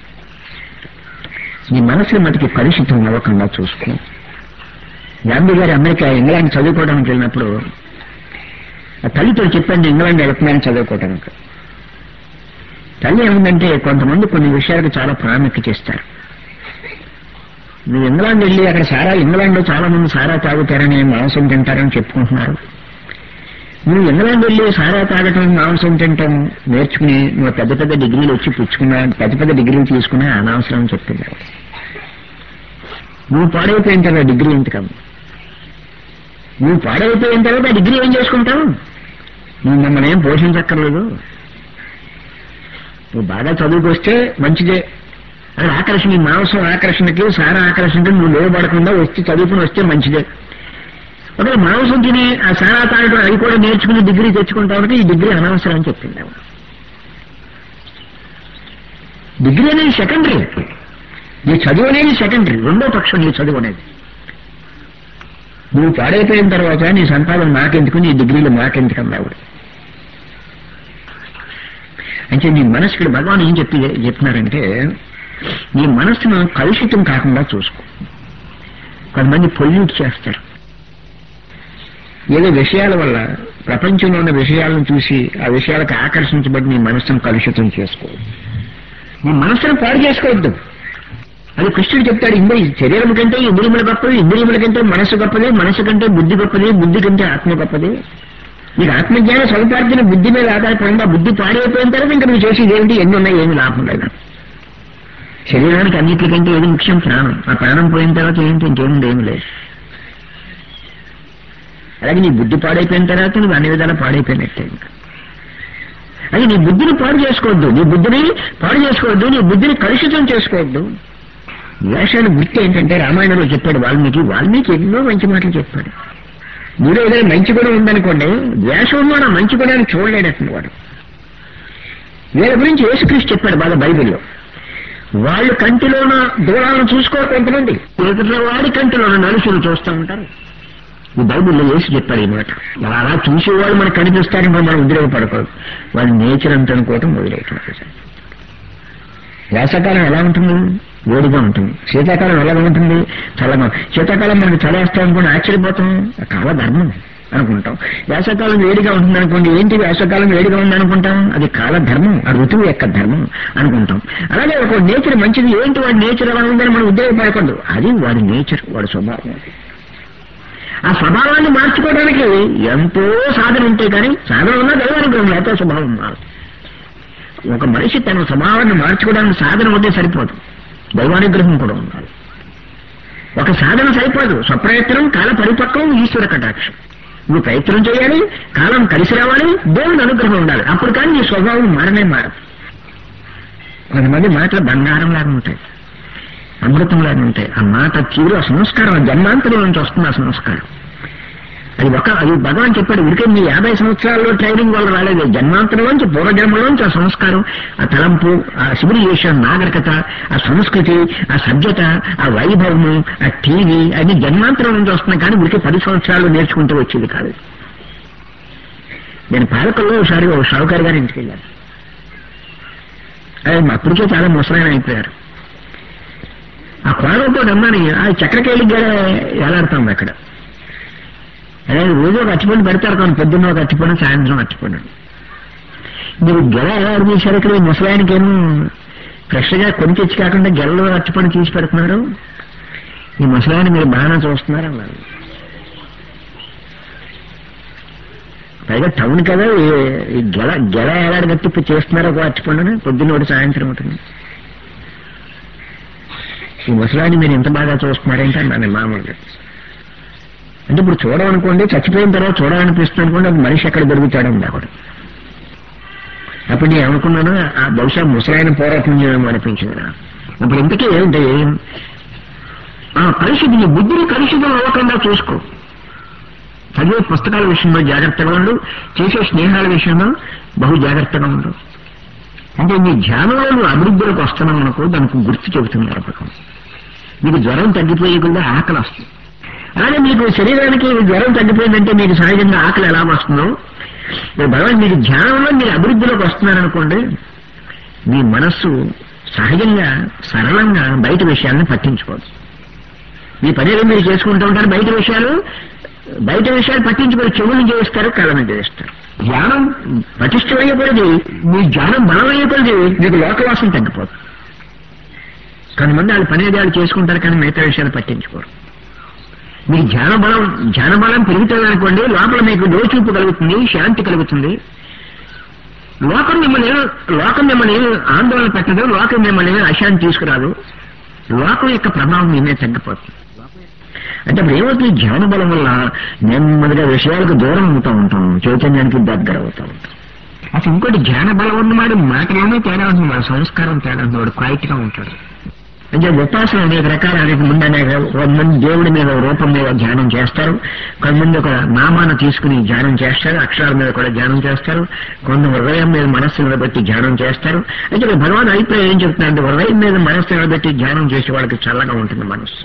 నీ మనసుని మటుకి కలుషితం అవ్వకుండా చూసుకో గాంధీ గారు అమెరికా ఇంగ్లాండ్ చదువుకోవడానికి వెళ్ళినప్పుడు ఆ తల్లితో చెప్పండి ఇంగ్లాండ్ వెళ్తున్నారని చదువుకోవడానికి తల్లి ఏముందంటే కొంతమంది కొన్ని విషయాలకు చాలా ప్రాముఖ్యత ఇస్తారు నువ్వు ఇంగ్లాండ్ వెళ్ళి అక్కడ సారా ఇంగ్లాండ్లో చాలా మంది సారా తాగుతారని మాంసం తింటారని చెప్పుకుంటున్నారు నువ్వు ఇంగ్లాండ్ వెళ్ళి సారా తాగటం మాంసం తింటాం నేర్చుకుని నువ్వు పెద్ద పెద్ద డిగ్రీలు వచ్చి పుచ్చుకున్నా పెద్ద పెద్ద డిగ్రీలు తీసుకున్నా అనవసరం అని చెప్పింది ఆవిడ. నువ్వు పాడైపోయిన తర్వాత డిగ్రీ ఎందుకమ్మ నువ్వు పాడైపోయిన తర్వాత ఆ డిగ్రీ ఏం చేసుకుంటావు నువ్వు మమ్మల్ని ఏం పోషించక్కర్లేదు నువ్వు బాగా చదువుకొస్తే మంచిదే అది ఆకర్షణ ఈ మాంసం ఆకర్షణకి సారా ఆకర్షణకి నువ్వు లోబడకుండా వచ్చి చదువుకుని వస్తే మంచిదే ఒకవేళ మాంసం తిని ఆ సారా తాగడం అవి కూడా నేర్చుకుని డిగ్రీ తెచ్చుకుంటావు ఈ డిగ్రీ అనవసరం అని చెప్పింది ఆవిడ. డిగ్రీ అనేది సెకండరీ నీ చదువు అనేది సెకండరీ రెండో పక్షం నీ చదువు అనేది నువ్వు పాడైపోయిన తర్వాత నీ సంపాదన మాకెందుకు నీ డిగ్రీలు మాకెందుకు అన్నావు అంటే నీ మనసుకి భగవాన్ ఏం చెప్పి చెప్తున్నారంటే నీ మనస్సును కలుషితం కాకుండా చూసుకో కొంతమంది పొల్యూట్ చేస్తారు ఏదో విషయాల వల్ల ప్రపంచంలో ఉన్న విషయాలను చూసి ఆ విషయాలకు ఆకర్షించబడి నీ మనస్సును కలుషితం చేసుకో నీ మనస్సును పాడు చేసుకోవద్దు అది కృష్ణుడు చెప్తాడు ఇంద్రియ శరీరం కంటే ఇంద్రియముల గొప్పది ఇంద్రియముల కంటే మనసు గొప్పది మనసు కంటే బుద్ధి గొప్పది బుద్ధి కంటే ఆత్మ గొప్పది నీకు ఆత్మజ్ఞానం సముపార్జన బుద్ధి మీద ఆధారపడింది ఆ బుద్ధి పాడైపోయిన తర్వాత ఇంకా నువ్వు చేసేది ఏమిటి ఎన్ని ఉన్నాయి ఏమి లాభం లేదు శరీరానికి అన్నిటికంటే ఏది ముఖ్యం ప్రాణం ఆ ప్రాణం పోయిన తర్వాత ఏంటి ఇంకేముంది ఏమి లేదు అలాగే నీ బుద్ధి పాడైపోయిన తర్వాత నువ్వు అన్ని విధాలా పాడైపోయినట్టే ఇంకా అది నీ బుద్ధిని పాడు చేసుకోవద్దు నీ బుద్ధిని పాడు చేసుకోవద్దు నీ బుద్ధిని కలుషితం చేసుకోవద్దు వేషాలు గుర్తు ఏంటంటే రామాయణంలో చెప్పాడు వాల్మీకి వాల్మీకి ఎన్నో మంచి మాటలు చెప్పాడు మీలో ఏదైనా మంచి కూడా ఉందనుకోండి ద్వేషంలో నా మంచి కూడా చూడలేడటండి వాడు వీళ్ళ గురించి యేసుక్రీస్తు చెప్పాడు బాగా బైబిల్లో వాళ్ళు కంటిలోన దూరాలను చూసుకోరు కొంతమంది ఎదుట వాడి కంటిలోన నలుసులు చూస్తూ ఉంటారు ఈ బైబిల్లో యేసు చెప్పాడు ఈ మాట అలా అలా చూసేవాళ్ళు మనకు కనిపిస్తారని మనం ఉద్రేకపడకూడదు వాళ్ళ నేచర్ అంత అనుకోవటం వదిలేయటం వేసవకాలం ఎలా ఉంటుంది వేడిగా ఉంటుంది శీతాకాలం ఎలా ఉంటుంది చల్లగా శీతాకాలం మనకు చలేస్తాం అనుకోండి ఆశ్చర్యపోతాం కాల ధర్మం అనుకుంటాం వేసవకాలం వేడిగా ఉంటుంది అనుకోండి ఏంటి వేసవకాలం వేడిగా ఉంది అనుకుంటాం అది కాల ధర్మం ఆ ఋతువు యొక్క ధర్మం అనుకుంటాం అలాగే ఒక నేచర్ మంచిది ఏంటి వాడి నేచర్ ఎలా ఉందని మనం ఉద్యోగపడకూడదు అది వాడి నేచర్ వాడి స్వభావం ఆ స్వభావాన్ని మార్చుకోవడానికి ఎంతో సాధన ఉంటే కానీ సాధన ఉన్నా దైవానుగ్రహం లేకపోతే స్వభావం మారదు ఒక మనిషి తన స్వభావాన్ని మార్చుకోవడానికి సాధన ఉంటే సరిపోదు దైవానుగ్రహం కూడా ఉండాలి ఒక సాధన సరిపోదు స్వప్రయత్నం కాల పరిపక్వం ఈశ్వర కటాక్షం నువ్వు ప్రయత్నం చేయాలి కాలం కలిసి రావాలి దేవుని అనుగ్రహం ఉండాలి అప్పుడు కానీ నీ స్వభావం మారనే మారదు కొంతమంది మాటలు బంగారం లాగా ఉంటాయి అమృతం లాగా ఉంటాయి ఆ మాట తీరు ఆ సంస్కారం ఆ జన్మాంతరం నుంచి వస్తుంది ఆ సంస్కారం అది ఒక అది భగవాన్ చెప్పాడు ఉడికే మీ యాభై సంవత్సరాల్లో ట్రైనింగ్ వల్ల రాలేదు జన్మాంతరంలోంచి పూర్వజన్మలోంచి ఆ సంస్కారం ఆ తలంపు ఆ సివిలైజేషన్ నాగరికత ఆ సంస్కృతి ఆ సభ్యత ఆ వైభవము ఆ టీవీ అన్ని జన్మాంతరం నుంచి వస్తున్నాయి కానీ ఉడికే పది సంవత్సరాలు నేర్చుకుంటూ వచ్చేది కాదు నేను పాలకుల్లో ఒకసారి ఒక షావుకారు గారి ఇంటికి వెళ్ళాను ఆయన అప్పటికే చాలా ముసలాయన అయిపోయారు ఆ కోడలతో రమ్మని ఆ చక్రకేళి గారు ఎలాడుతాం అక్కడ అదే రోజు ఒక అట్టిపండు పెడతారు కానీ పొద్దున్న ఒక అట్టిపండు సాయంత్రం అట్టిపండు మీరు గెల ఎలా అడిగేశారు ఇక్కడ ఈ ముసలాయనకి ఏమో ఫ్రెష్గా కొని తెచ్చి కాకుండా గెలలో అట్టిపండు తీసి పెడుతున్నారు ఈ ముసలాయన మీరు బాగానే చూస్తున్నారు అన్నారు పైగా టౌన్ కదా ఈ- ఈ గెల గెల ఎలాడ కట్టి చేస్తున్నారో ఒక అట్టిపండుని పొద్దున్న ఒకటి సాయంత్రం ఉంటుంది ఈ ముసలాన్ని మీరు ఎంత బాగా చూస్తున్నారంటే అన్నాను మామూలుగా అంటే ఇప్పుడు చూడమనుకోండి చచ్చిపోయిన తర్వాత చూడాలనిపిస్తుంది అనుకోండి అది మనిషి ఎక్కడ దొరుకుతాడండి అక్కడ అప్పుడు నేను ఏమనుకున్నాను ఆ బహుశా ముసలాయన పోరాటం అనిపించింది నాకు ఇప్పుడు ఇంతకీ ఏంటి ఆ కలుషితం నీ బుద్ధిని కలుషితం అవ్వకుండా చూసుకో చదివే పుస్తకాల విషయంలో జాగ్రత్తగా ఉండు చేసే స్నేహాల విషయంలో బహు జాగ్రత్తగా ఉండు అంటే నీ ధ్యానంలో నువ్వు అభివృద్ధిలోకి వస్తున్నావు అనుకో దానికి గుర్తు చెబుతుంది అరపకం మీకు జ్వరం తగ్గిపోయకుండా ఆకలి వస్తుంది అలాగే మీకు శరీరానికి జ్వరం తగ్గిపోయిందంటే మీకు సహజంగా ఆకలి ఎలా వస్తుందో మీరు భగవాన్ మీకు ధ్యానంలో మీరు అభివృద్ధిలోకి వస్తున్నారనుకోండి మీ మనస్సు సహజంగా సరళంగా బయట విషయాలను పట్టించుకోదు మీ పని ఏదో మీరు చేసుకుంటూ ఉంటారు బయట విషయాలు బయట విషయాలు పట్టించుకొని చెవులు చేస్తారు కళ్ళను చేస్తారు ధ్యానం పటిష్టమయ్యేపడిది మీ ధ్యానం బలమయ్యేపడిది మీకు లోకవాసం తగ్గిపోదు కొంతమంది వాళ్ళు పని ఏదో వాళ్ళు చేసుకుంటారు కానీ మిగతా విషయాలు పట్టించుకోరు మీ ధ్యాన బలం ధ్యాన బలం పెరుగుతుంది అనుకోండి లోపల మీకు లోచూపు కలుగుతుంది శాంతి కలుగుతుంది లోకం మిమ్మల్ని లోకం మిమ్మల్ని ఆందోళన పెట్టదు లోకం మిమ్మల్ని అశాంతి తీసుకురాదు లోకం యొక్క ప్రభావం మీ మీద తగ్గిపోతుంది అంటే ఇప్పుడు ఏమవుతుంది ధ్యాన బలం వల్ల నెమ్మదిగా విషయాలకు దూరం అవుతూ ఉంటాం చైతన్యానికి దగ్గర అవుతూ ఉంటాం అసలు ఇంకోటి ధ్యాన బలం ఉన్నవాడు మాటలోనే తేడా ఉంటుంది వాడు సంస్కారం తేడా ఉంటుంది వాడు క్వైట్ గా ఉంటాడు అంటే ఉపాసన అనేక రకాల అనేక ముందు అనేక కొంతమంది దేవుడి మీద రూపం మీద ధ్యానం చేస్తారు కొంతమంది ఒక నామాన్ని తీసుకుని ధ్యానం చేస్తారు అక్షరాల మీద కూడా ధ్యానం చేస్తారు కొంత హృదయం మీద మనస్సు నిలబెట్టి ధ్యానం చేస్తారు అయితే ఇక్కడ భగవాన్ అభిప్రాయం ఏం చెప్తున్నారంటే హృదయం మీద మనస్సు నిలబెట్టి ధ్యానం చేసే వాళ్ళకి చల్లగా ఉంటుంది మనస్సు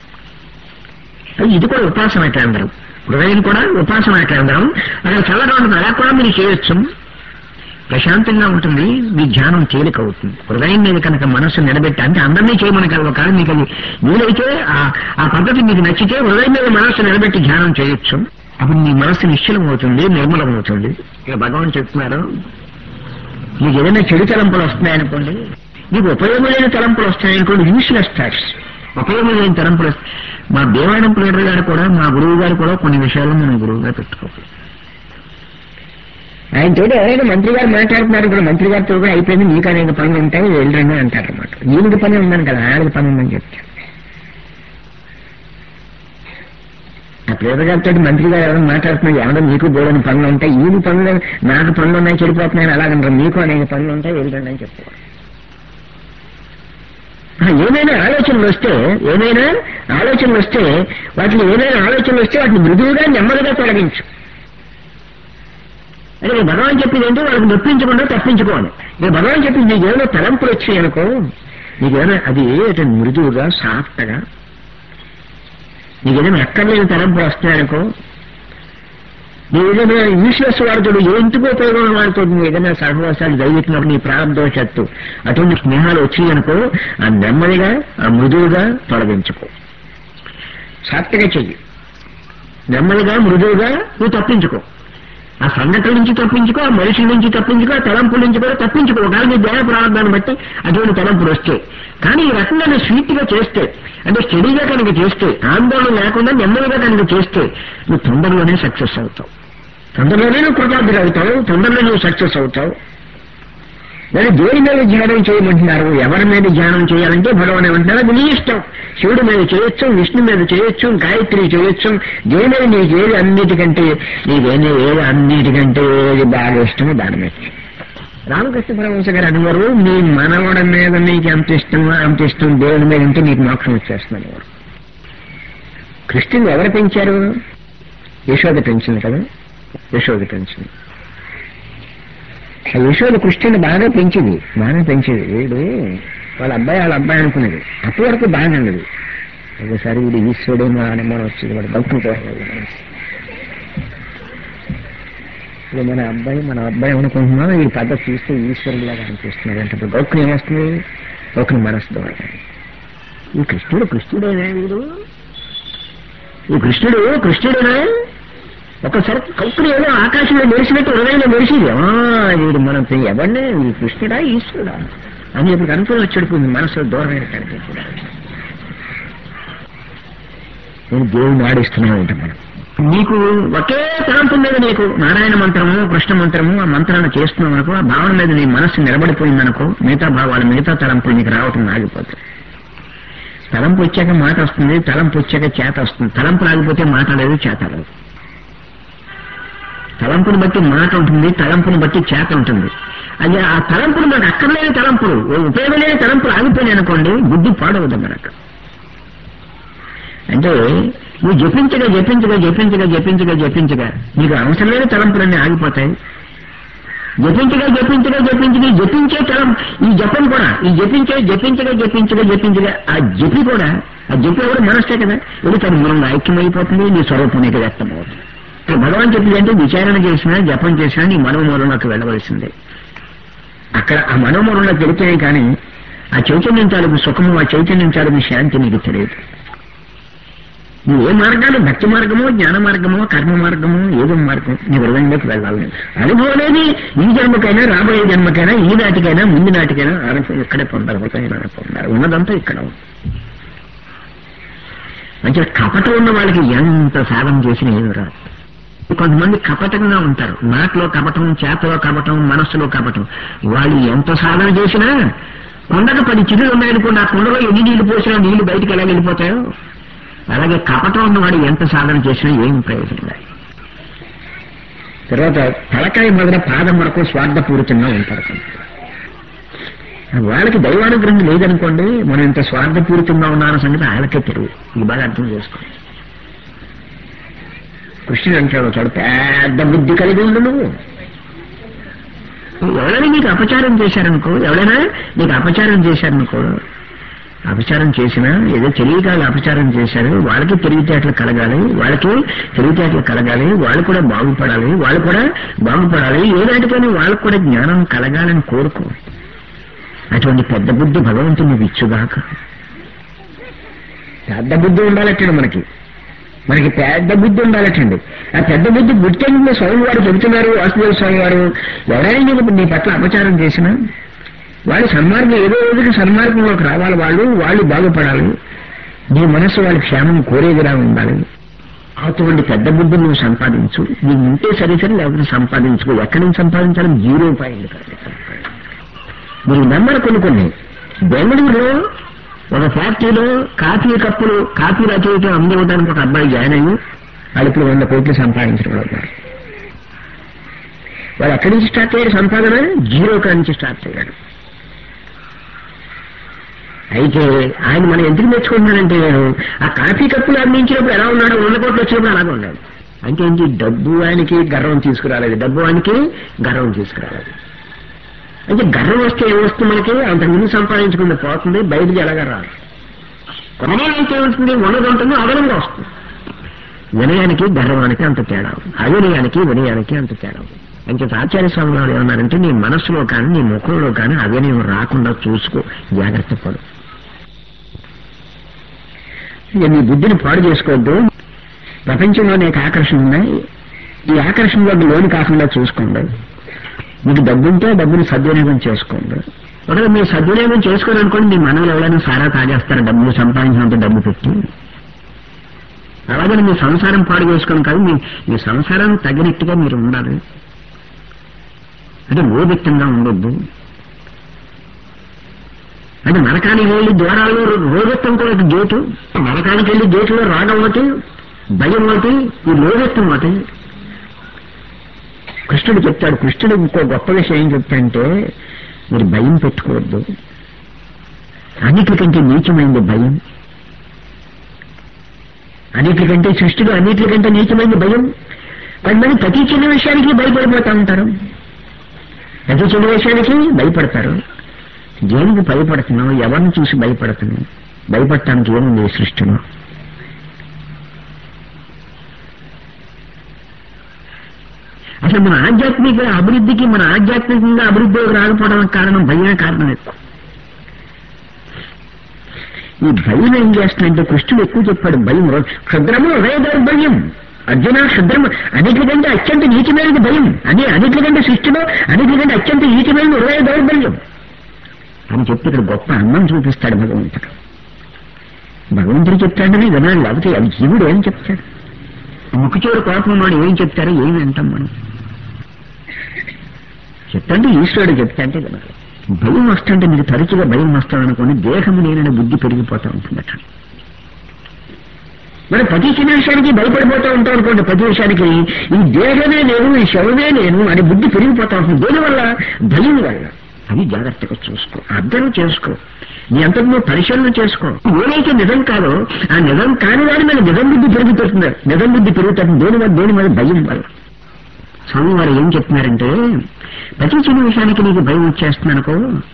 ఇది కూడా ఉపాసన కేంద్రం హృదయం కూడా ఉపాసన కేంద్రం అక్కడ చల్లగా ఉంటుంది అలా కూడా మీరు చేయొచ్చు ప్రశాంతంగా ఉంటుంది మీ ధ్యానం తేలిక అవుతుంది హృదయం మీద కనుక మనస్సు నిలబెట్టి అంటే అందరినీ చేయమని కలవ కానీ మీకు అది వీలైతే ఆ- ఆ పద్ధతి మీకు నచ్చితే హృదయం మీద మనస్సు నిలబెట్టి ధ్యానం చేయొచ్చు అప్పుడు మీ మనస్సు నిశ్చలం అవుతుంది నిర్మలం అవుతుంది ఇక భగవాన్ చెప్తున్నారు మీకు ఏదైనా చెడు తలంపులు వస్తున్నాయనుకోండి మీకు ఉపయోగమైన తలంపులు వస్తాయనుకోండి యూస్లెస్ థాట్స్ ఉపయోగమైన తలంపులు వస్తాయి. మా దేవాడం ప్లేటర్ గారు కూడా మా గురువు గారు కూడా కొన్ని విషయాల్లో మనం గురువుగా పెట్టుకోవాలి ఆయన తోటి ఎవరైనా మంత్రి గారు మాట్లాడుతున్నారు ఇప్పుడు మంత్రి గారితో కూడా అయిపోయింది మీకు అనేక పనులు ఉంటాయి వెళ్ళండి అంటారు అనమాట ఈయనకి పని ఉందని కదా ఆయనకి పని ఉందని చెప్తారు ఆ ప్రేమ గారితో మంత్రి గారు ఎవరైనా మాట్లాడుతున్నారు ఎవరో మీకు బోడని పనులు ఉంటాయి ఈయన పనులు నాకు పనులు ఉన్నాయి చెడిపోతున్నాయని అలాగంటారు మీకు అనేక పనులు ఉంటాయి వెళ్ళండి అని చెప్తారు ఆ, ఏమైనా ఆలోచనలు వస్తే ఏమైనా ఆలోచనలు వస్తే వాటిని ఏమైనా ఆలోచనలు వస్తే వాటిని మృదువుగా నెమ్మదిగా తొలగించు అదే నేను భగవాన్ చెప్పింది ఏంటో వాళ్ళకి నొప్పించకుండా తప్పించుకోవాలి నేను భగవాన్ చెప్పింది నీకు ఏమైనా తలంపులు వచ్చాయి అనుకో నీకేమైనా అది అటు మృదువుగా సాఫ్ట్గా నీకేదైనా అక్కర్లేని తలంపులు వస్తాయనుకో నీ ఏదైనా యూస్లెస్ వాడుతాడు ఎందుకు ఉపయోగం వాడుతాడు నువ్వు ఏదైనా సహవాసాలు జరిగినప్పుడు నీ ప్రారంభవశత్తు అటువంటి స్నేహాలు వచ్చాయనుకో ఆ నెమ్మదిగా ఆ మృదువుగా తొలగించుకో సాత్విగా చెయ్యి నెమ్మదిగా మృదువుగా నువ్వు తప్పించుకో ఆ సంఘటన నుంచి తప్పించుకో ఆ మనిషి నుంచి తప్పించుకో ఆ తలంపుల నుంచి కూడా తప్పించుకో కానీ నీ దేహ ప్రారంభాన్ని బట్టి అటువంటి తలంపులు వస్తాయి కానీ ఈ రకంగా నువ్వు స్వీట్ గా చేస్తే అంటే స్టడీగా కనుక చేస్తే ఆందోళన లేకుండా నెమ్మదిగా కనుక చేస్తే నువ్వు తొందరలోనే సక్సెస్ అవుతావు తొందరలోనే నువ్వు కృతార్థులు అవుతావు తొందరలో నువ్వు సక్సెస్ అవుతావు మరి దేని మీద ధ్యానం చేయమంటున్నారు ఎవరి మీద ధ్యానం చేయాలంటే భగవాన్ ఏమంటున్నారు అది నీ ఇష్టం శివుడి మీద చేయొచ్చు విష్ణు మీద చేయొచ్చు గాయత్రి చేయొచ్చు దేని మీద నీకు ఏది అన్నిటికంటే నీకేది ఏది అన్నిటికంటే ఏది బాగా ఇష్టమో దాని మీద చెయ్యి. రామకృష్ణ పరమహంస గారు అనేవారు నీ మనవడ మీద నీకు ఎంత ఇష్టమో అంత ఇష్టం దేవుడి మీద ఉంటే నీకు మోక్షం వచ్చేస్తుంది అనేవారు కృష్ణుని ఎవరు పెంచారు యశోద పెంచింది కదా యశోద పెంచింది ఆ యశోద కృష్ణుని బాగా పెంచింది బాగా పెంచేది వీడు వాళ్ళ అబ్బాయి వాళ్ళ అబ్బాయి అనుకునేది అప్పటి వరకు బాగా ఉండదు ఒకసారి వీడు ఈశ్వరుడు మా అనుమానం వచ్చింది వాడు గౌతమ్ ఇప్పుడు మన అబ్బాయి మన అబ్బాయి అనుకుంటున్నాం ఈ పద్ధతి చూస్తే ఈశ్వరుడిలాగా అనిపిస్తున్నాడు అంటే ఇప్పుడు గౌకుని ఏమొస్తుంది గౌకుని మనసు ద్వారా ఈ కృష్ణుడు కృష్ణుడేనా వీడు ఈ కృష్ణుడు కృష్ణుడేనా ఒకసారి కౌకులు ఏదో ఆకాశంలో మెరిసినట్టు హృదయంలో మెరిసింది ఆ, వీడు మనం ఎవరిని వీడు కృష్ణుడా ఈశ్వరుడా అని ఇప్పుడు అనుకుని వచ్చాడు మనసులో దూరమైన కనిపించడా నేను దేవుని ఆడిస్తూనే ఉంటాం మనం నీకు ఒకే తలంపు మీద నీకు నారాయణ మంత్రము కృష్ణ మంత్రము ఆ మంత్రాన్ని చేస్తున్నావు అనుకో ఆ భావన మీద నీ మనస్సు నిలబడిపోయిందనుకో మిగతా భావాలు మిగతా తలంపులు నీకు రావటం ఆగిపోతాయి తలంపు వచ్చాక మాట వస్తుంది తలంపు వచ్చాక చేత వస్తుంది తలంపు రాకపోతే మాట లేదు చేత లేదు తలంపుని బట్టి మాట ఉంటుంది తలంపుని బట్టి చేత ఉంటుంది అది ఆ తలంపులు మనకు అక్కర్లేని తలంపులు ఉపయోగం లేని తలంపులు ఆగిపోయినాయి అనుకోండి బుద్ధి పాడవద్దు మనకు అంటే నువ్వు జపించగా జపించగా జపించగా జపించగా జపించగా నీకు అవసరం లేని తలంపులన్నీ ఆగిపోతాయి జపించగా జపించగా జపించగా జపించే తలం ఈ జపం కూడా ఈ జపించే జపించగా జపించగా జపించగా ఆ జపి కూడా ఆ జపి కూడా మనస్సే కదా ఇది తన మూలంగా ఐక్యమైపోతుంది నీ స్వరూపం నీకు వ్యక్తమవుతుంది ఇక్కడ భగవాన్ చెప్పింది అంటే విచారణ చేసినా జపం చేసినా నీ మనోమూలంలోకి వెళ్ళవలసిందే అక్కడ ఆ మనోమూలంలోకి వెళితేనే కానీ ఆ చైతన్యం తాలూకు సుఖము ఆ చైతన్యం తాలూకు శాంతి నీకు తెలియదు నువ్వు ఏ మార్గాలు భక్తి మార్గమో జ్ఞాన మార్గమో కర్మ మార్గమో ఏదో మార్గం నీ హృదయంలోకి వెళ్ళాలి అనుభవం అనేది ఈ జన్మకైనా రాబోయే జన్మకైనా ఈ నాటికైనా ముందు నాటికైనా అనుభవం ఇక్కడే పొందాలి హృదయంలోనే పొందాలి ఉన్నదంతా ఇక్కడ ఉంది మంచిగా కపటం ఉన్న వాళ్ళకి ఎంత సాధన చేసినా ఏమి రాదు కొంతమంది కపటంగా ఉంటారు నాట్లో కపటం చేతలో కపటం మనస్సులో కపటం వాళ్ళు ఎంత సాధన చేసినా కొండకు పది చిరులు ఉన్నాయనుకోండి ఆ కొండలో ఎన్ని నీళ్లు పోసినా నీళ్లు బయటికి ఎలా వెళ్ళిపోతాయో అలాగే కపటం ఉన్నవాడు ఎంత సాధన చేసినా ఏం ప్రయోజనం లేదు తర్వాత తలకాయ మొదల పాదం వరకు స్వార్థపూరితంగా ఉంటారు కొందరు. వాళ్ళకి దైవానుగ్రహం లేదనుకోండి మనం ఇంత స్వార్థపూరితంగా ఉన్నాన సంగతి వాళ్ళకే తెలియదు ఇది బాగా అర్థం చేసుకోండి కృష్ణుడు అంటాడు చాడు పెద్ద బుద్ధి కలిగి ఉండు నువ్వు ఎవరైనా నీకు అపచారం చేశారనుకో ఎవరైనా నీకు అపచారం చేశారనుకో అపచారం చేసినా ఏదో తెలియక వాళ్ళు అపచారం చేశారు వాళ్ళకి తెలివితేటలు కలగాలి వాళ్ళకి తెలివితేటలు కలగాలి వాళ్ళు కూడా బాగుపడాలి వాళ్ళు కూడా బాగుపడాలి ఏనాటికైనా వాళ్ళకు కూడా జ్ఞానం కలగాలని కోరుకో అటువంటి పెద్ద బుద్ధి భగవంతుని ఇచ్చుగాక పెద్ద బుద్ధి ఉండాలటండి మనకి మనకి పెద్ద బుద్ధి ఉండాలటండి ఆ పెద్ద బుద్ధి గుర్తెందుకు స్వామి వారు చెబుతున్నారు వాసుదేవ స్వామి వారు ఎవరైనా నీకు నీ పట్ల అపచారం చేసినా వాళ్ళు సన్మార్గం ఏదో రోజుకి సన్మార్గంలోకి రావాలి వాళ్ళు వాళ్ళు బాగుపడాలి నీ మనసు వాళ్ళ క్షేమం కోరేదిలా ఉండాలి అటువంటి పెద్ద బుద్ధి నువ్వు సంపాదించు నీకు ఉంటే సరే సరే లేకపోతే సంపాదించుకో ఎక్కడి నుంచి సంపాదించాలి జీరో పాయింట్ మీరు నమ్మరు కొన్ని కొన్ని బెంగళూరులో ఒక ఫ్యాక్టరీలో కాఫీ కప్పులు కాఫీ రచయిత అమ్మివ్వడానికి ఒక అబ్బాయి జాయిన్ అయ్యి వాళ్ళు ఇప్పుడు వంద కోట్లు సంపాదించడం ఉన్నారు వాళ్ళు ఎక్కడి నుంచి స్టార్ట్ అయ్యారు సంపాదన జీరో కాడి నుంచి స్టార్ట్ అయ్యాడు అయితే ఆయన మనం ఎందుకు మెచ్చుకుంటున్నాడంటే నేను ఆ కాఫీ కప్పులు అందించినప్పుడు ఎలా ఉన్నాడో వంద కోట్లు వచ్చినప్పుడు అలాగే ఉన్నాడు అంటే ఏంటి డబ్బు ఆయనకి గర్వం తీసుకురాలేదు డబ్బు ఆయనకి గర్వం తీసుకురాలేదు అంటే గర్వం వస్తే ఏమొస్తుంది మనకి అంత ముందు సంపాదించుకుంటే పోతుంది బయటికి ఎలాగా రాదు కొనడానికి ఏమవుతుంది ఉన్నది ఉంటుంది అదనంగా వస్తుంది వినయానికి గర్వానికి అంత తేడా ఉంది. అవినయానికి వినయానికి అంత తేడా ఉంది. అంచేత ఆచార్య స్వామి వారు ఏమన్నారంటే నీ మనస్సులో కానీ నీ ముఖంలో కానీ అవినయం రాకుండా చూసుకో జాగ్రత్త పడు ఇక నీ బుద్ధిని పాడు చేసుకోవద్దు ప్రపంచంలో నీకు ఆకర్షణ ఉన్నాయి ఈ ఆకర్షణలోకి లోను కాకుండా చూసుకోండి మీకు డబ్బు ఉంటే డబ్బుని సద్వినియోగం చేసుకోండి ఒకవేళ మీరు సద్వినియోగం చేసుకోవాలనుకోండి మీ మనలో ఎవరైనా సారా తాగేస్తారు డబ్బులు సంపాదించినంత డబ్బు పెట్టి అలాగని మీ సంసారం పాడు చేసుకోవడం కాదు మీ మీ సంసారానికి తగినట్టుగా మీరు ఉండాలి అంటే లోభిత్తంగా ఉండొద్దు అంటే నరకానికి వెళ్ళి ద్వారాల్లో రోగత్వం కూడా ఒక గేటు నరకానికి వెళ్ళి గేటులో రాగం ఒకటి భయం ఒకటి ఈ లోభత్వం ఒకటి కృష్ణుడు చెప్తాడు కృష్ణుడు ఇంకో గొప్ప విషయం ఏం చెప్తాడంటే మీరు భయం పెట్టుకోవద్దు అన్నిటికంటే నీచమైంది భయం అన్నిటికంటే సృష్టిలో అన్నిటికంటే నీచమైంది భయం కొంతమంది ప్రతి చిన్న విషయానికి భయపడిపోతా ఉంటారు ప్రతి చిన్న విషయానికి భయపడతారు దేనికి భయపడుతున్నావు ఎవరిని చూసి భయపడుతున్నావు భయపడటానికి ఏముంది ఈ సృష్టిలో అసలు మన ఆధ్యాత్మిక అభివృద్ధికి మన ఆధ్యాత్మికంగా అభివృద్ధిలోకి రాకపోవడానికి కారణం భయమే కారణం ఎక్కువ ఈ భయం ఏం చేస్తుందంటే కృష్ణుడు ఎక్కువ చెప్పాడు భయం క్షుద్రము హృదయ దౌర్బల్యం అర్జున శుద్రం అన్నిటికంటే అత్యంత నీచమైనది భయం అని అన్నిటికంటే సృష్టిలో అన్నిటికంటే అత్యంత నీచమైనది హృదయ దౌర్బల్యం అని చెప్పి ఇక్కడ గొప్ప అన్నం చూపిస్తాడు భగవంతుడు భగవంతుడు చెప్తాడని వినాలి లేకపోతే అది జీవుడు ఏం చెప్తాడు ముక్కుచోడు కోపం ఉన్నాడు ఏం చెప్తారో ఏం వింటాం మనం చెప్తాంటే ఈశ్వరుడు చెప్తాంటే వినాలి భయం వస్తుంటే మీకు తరచుగా భయం వస్తామనుకోండి దేహం నేనని బుద్ధి పెరిగిపోతూ ఉంటుందట మరి ప్రతి చిన్న విషయానికి భయపడిపోతూ ఉంటాం అనుకోండి ప్రతి విషయానికి ఈ దేహమే నేను ఈ శవమే నేను అని బుద్ధి పెరిగిపోతా ఉంటుంది దేనివల్ల భయం వల్ల అది జాగ్రత్తగా చూసుకో అర్థం చేసుకో నీ అంతకు నువ్వు పరిశీలన చేసుకో ఏదైతే నిజం కాదో ఆ నిజం కాని దాని మీద నిజం బుద్ధి పెరుగుతుంది నిజం బుద్ధి పెరుగుతుంది దేని వల్ల దేని మీద భయం వల్ల స్వామి వారు ఏం చెప్తున్నారంటే ప్రతి చిన్న విషయానికి నీకు భయం వచ్చేస్తుందనుకో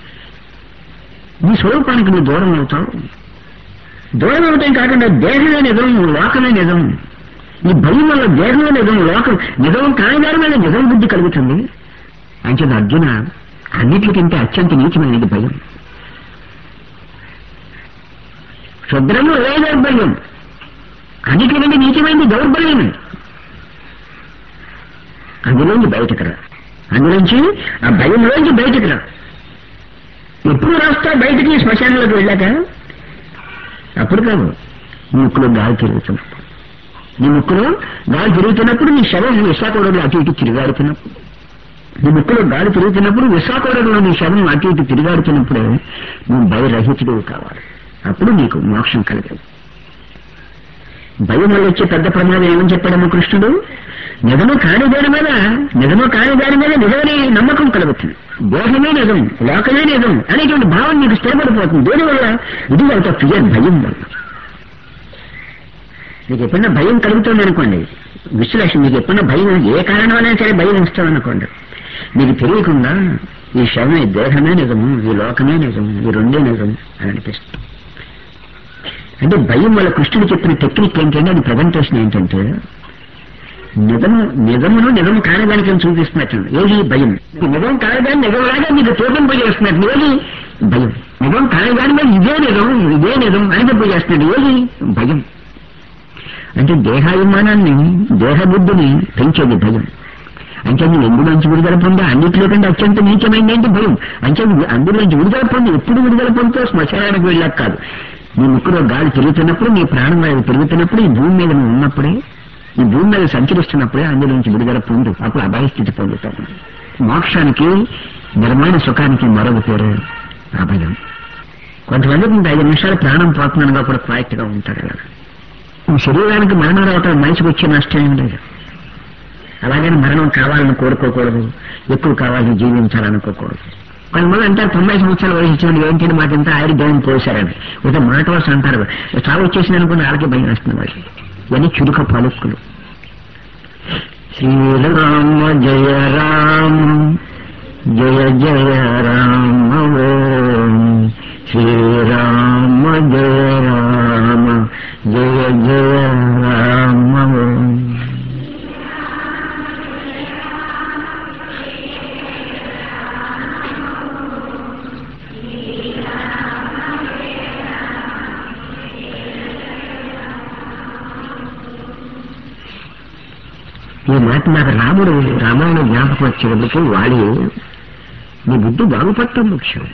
నీ స్వరూపానికి నువ్వు దూరం అవుతావు దూరం అవటం కాకుండా దేహమే నిజం లోకమే నిజం ఈ భయం వల్ల దేహమే నిజం లోకం నిజం కాని దాని మీద నిజం బుద్ధి కలుగుతుంది అంచేది అర్జున అన్నిటికంటే అత్యంత నీచమైనది భయం శుద్రము అదే దౌర్బల్యం అన్నిటికంటే నీచమైనది దౌర్బల్యం అందులోంచి బయటకు రా అందులోంచి ఆ భయంలోంచి బయటకు రా ఎప్పుడు రాస్తా బయటికి శ్మశానంలోకి వెళ్ళాక అప్పుడు కాదు నీ ముక్కులో గాలి తిరుగుతున్నప్పుడు నీ ముక్కులో గాలి తిరుగుతున్నప్పుడు నీ శవం విశాఖలో అటు ఇటు తిరిగాడుతున్నప్పుడు నీ ముక్కులో గాలి తిరుగుతున్నప్పుడు విశాఖలో నీ శవం అటు ఇటు తిరిగాడుతున్నప్పుడే నువ్వు భయరహితుడు కావాలి అప్పుడు నీకు మోక్షం కలగదు భయం వల్ల వచ్చే పెద్ద ప్రమాదం ఏమని చెప్పాడమ్మ కృష్ణుడు నిజము కాని దాని మీద నిజము కాని దాని మీద నిజమనే నమ్మకం కలుగుతుంది దేహమే నిజం లోకమే నిజం అనేటువంటి భావం నీకు స్థిరపడిపోతుంది దేనివల్ల ఇది అంత ఫియర్ భయం వల్ల మీకు ఎప్పుడన్నా భయం కలుగుతుంది అనుకోండి విశ్లేషణ మీకు ఎప్పుడన్నా భయం ఏ కారణం అయినా సరే భయం వస్తుంది అనుకోండి మీకు తెలియకుండా ఈ శవమే దేహమే నిజము ఈ లోకమే నిజం ఈ రెండే నిజం అని అనిపిస్తుంది అంటే భయం వల్ల కృష్ణుడు చెప్పిన టెక్నిక్ ఏంటంటే అది ప్రజెంటేషన్ ఏంటంటే నిజము నిజమును నిజము కానిదానికి చూపిస్తున్నట్టు ఏది భయం నిజం కానిదాన్ని నిజంలాగా మీకు తోపింపజేస్తున్నట్టు ఏది భయం నిజం కానిదాని మీద ఇదే నిజం ఇదే నిజం అనిపింపజేస్తున్నాడు ఏది భయం అంటే దేహాభిమానాన్ని దేహబుద్ధిని పెంచేది భయం అంటే నువ్వు ఎందులోంచి విడుదల పొందా అన్నింటిలో కంటే అత్యంత నీచమైంది అంటే భయం అంటే నువ్వు అందులోంచి విడుదల పొంది ఎప్పుడు విడుదల పొందుతావు శ్మశానానికి వెళ్ళాక కాదు నీ ముక్కులో గాలి తిరుగుతున్నప్పుడు నీ ప్రాణవాయువు పెరుగుతున్నప్పుడు ఈ భూమి మీద నువ్వు ఉన్నప్పుడే ఈ భూమి మీద సంచరిస్తున్నప్పుడే అందులోంచి విడుదల పొందు అప్పుడు అభయ స్థితి పొందుతావు మోక్షానికి నిర్మాణ సుఖానికి మరొక పేరు అభయం కొంతమందికి ఐదు నిమిషాలు ప్రాణం పోతున్నానుగా కూడా క్వాయిట్ గా ఉంటారు కదా ఈ శరీరానికి మరణం రావటం మనిషికి వచ్చే నష్టం ఏం లేదు అలాగని మరణం కావాలని కోరుకోకూడదు ఎక్కువ కావాలని జీవించాలనుకోకూడదు కొంతమంది అంటారు తొంభై సంవత్సరాల వయసు వచ్చిన ఏంటంటే మాకంతా ఆయుర్ దేవుని పోశారని ఒక మాట వరుస అంటారు చావు వచ్చేసింది అనుకుని వాళ్ళకి భయం వేస్తుంది వాళ్ళకి ఇవన్నీ చురుక పలుకులు శ్రీరామ జయ రామ జయ జయ రామ ఓం శ్రీరామ జయ రామ జయ జయ రామ ఓం ఈ మాట నాకు రాముడు రామాయణ జ్ఞాపకం వచ్చేటప్పటికి వాడి నీ బుద్ధి బాగుపడటం ముఖ్యం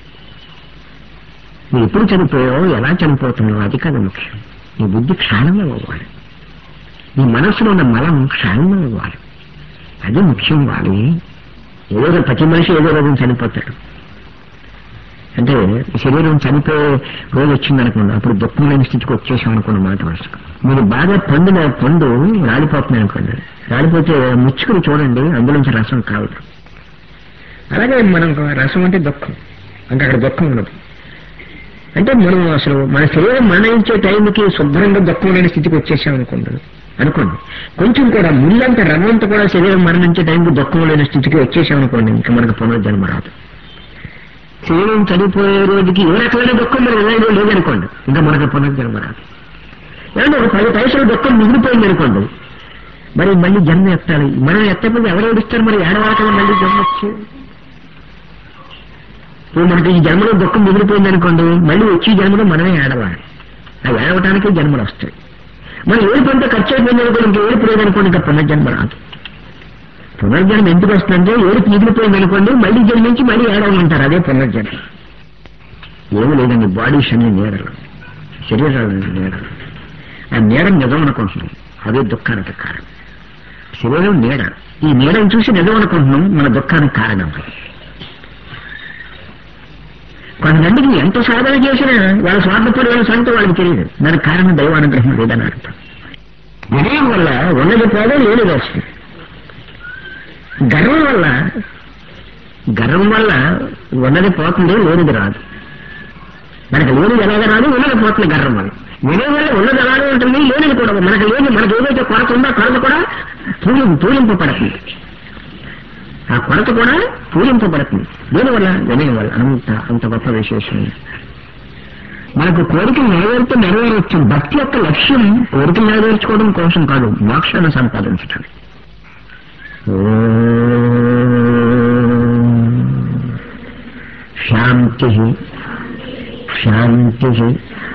నువ్వు ఎప్పుడు చనిపోయావో ఎలా చనిపోతున్నావో అది కాదు ముఖ్యం నీ బుద్ధి క్షాళనం అవ్వాలి నీ మనస్సులో ఉన్న మలం క్షాళనం అవ్వాలి అది ముఖ్యం వాలి ఏదో రోజు ప్రతి మనిషి ఏదో రోజు చనిపోతాడు అంటే శరీరం చనిపోయే రోజు వచ్చిందనుకోండి అప్పుడు దుఃఖం లేని స్థితికి వచ్చేసాం అనుకున్న మాట వరుసగా మీరు బాగా పండిన పండు రాలిపోతుంది అనుకోండి రాలిపోతే ముచ్చుకుని చూడండి అందులోంచి రసం కావదు అలాగే మనం రసం అంటే దుఃఖం అంటే అక్కడ దుఃఖం ఉండదు అంటే మనం అసలు మన శరీరం మరణించే టైంకి శుభ్రంగా దుఃఖం లేని స్థితికి వచ్చేసాం అనుకోండి అనుకోండి కొంచెం కూడా ముళ్ళంత రమంతా కూడా శరీరం మరణించే టైంకి దుఃఖం లేని స్థితికి వచ్చేసాం అనుకోండి ఇంకా మనకు పునర్జన్మ రాదు శరీరం చనిపోయే రోజుకి ఏ రకమైన దుఃఖం మన హృదయంలో లేదనుకోండి ఇంకా మనకు పునర్జన్మ రాదు ఏమంటే ఒక పది పైసలు దుఃఖం మిగిలిపోయింది అనుకోండి మరి మళ్ళీ జన్మ ఎత్తాలి మనం ఎత్తకపోతే ఎవరు ఏడుస్తారు మరి ఏడవాకలు మళ్ళీ జన్మ వచ్చి ఇప్పుడు మనకి ఈ జన్మలో దుఃఖం మిగిలిపోయింది అనుకోండి మళ్ళీ వచ్చే జన్మలో మనమే ఏడవాలి ఆ ఏడవటానికి జన్మలు వస్తాయి మన ఏడుపు అంతా ఖర్చు అయిపోయింది అనుకోండి ఇంకా ఏడుపు లేదనుకోండి ఇంకా పునర్జన్మ రాదు పునర్జన్మ ఎందుకు వస్తుందంటే ఏడుపు మిగిలిపోయింది అనుకోండి మళ్ళీ జన్మించి మళ్ళీ ఏడవమంటారు అదే పునర్జన్మ ఏమి లేదండి బాడీస్ అన్ని నీడలు శరీరాలు నీడలు ఆ నీడ నిజం అనుకుంటున్నాం అదే దుఃఖానికి కారణం శరీరం నీడ ఈ నీడను చూసి నిజం అనుకుంటున్నాం మన దుఃఖానికి కారణం కొంతమందికి ఎంత సాధన చేసినా వాళ్ళ స్వార్థపరమైన సంగతి వాళ్ళకి తెలియదు దానికి కారణం దైవానుగ్రహం లేదని అర్థం వినయం వల్ల ఉన్నది పోదే లేనిది వస్తుంది గర్వం వల్ల గర్వం వల్ల ఉన్నది పోతుంది లేనిది రాదు మనకు లేనిది ఎలాగ రాదు ఉన్నది పోతుంది గర్వం వల్ల వినయం వల్ల ఉన్నది అలాగే ఉంటుంది లేనిది కూడా మనకు లేని మనకు ఏదైతే కొరత ఉందో ఆ కొరత కూడా పూలి పూలింపబడుతుంది ఆ కొరత కూడా పూజింపబడుతుంది దీనివల్ల వినయం వల్ల అంత అంత గొప్ప విశేషం మనకు కోరికలు నెరవేరితే నెరవేరవచ్చు భక్తి యొక్క లక్ష్యం కోరికలు నెరవేర్చుకోవడం కోసం కాదు మోక్షాన్ని సంపాదించడం శాంతి శాంతి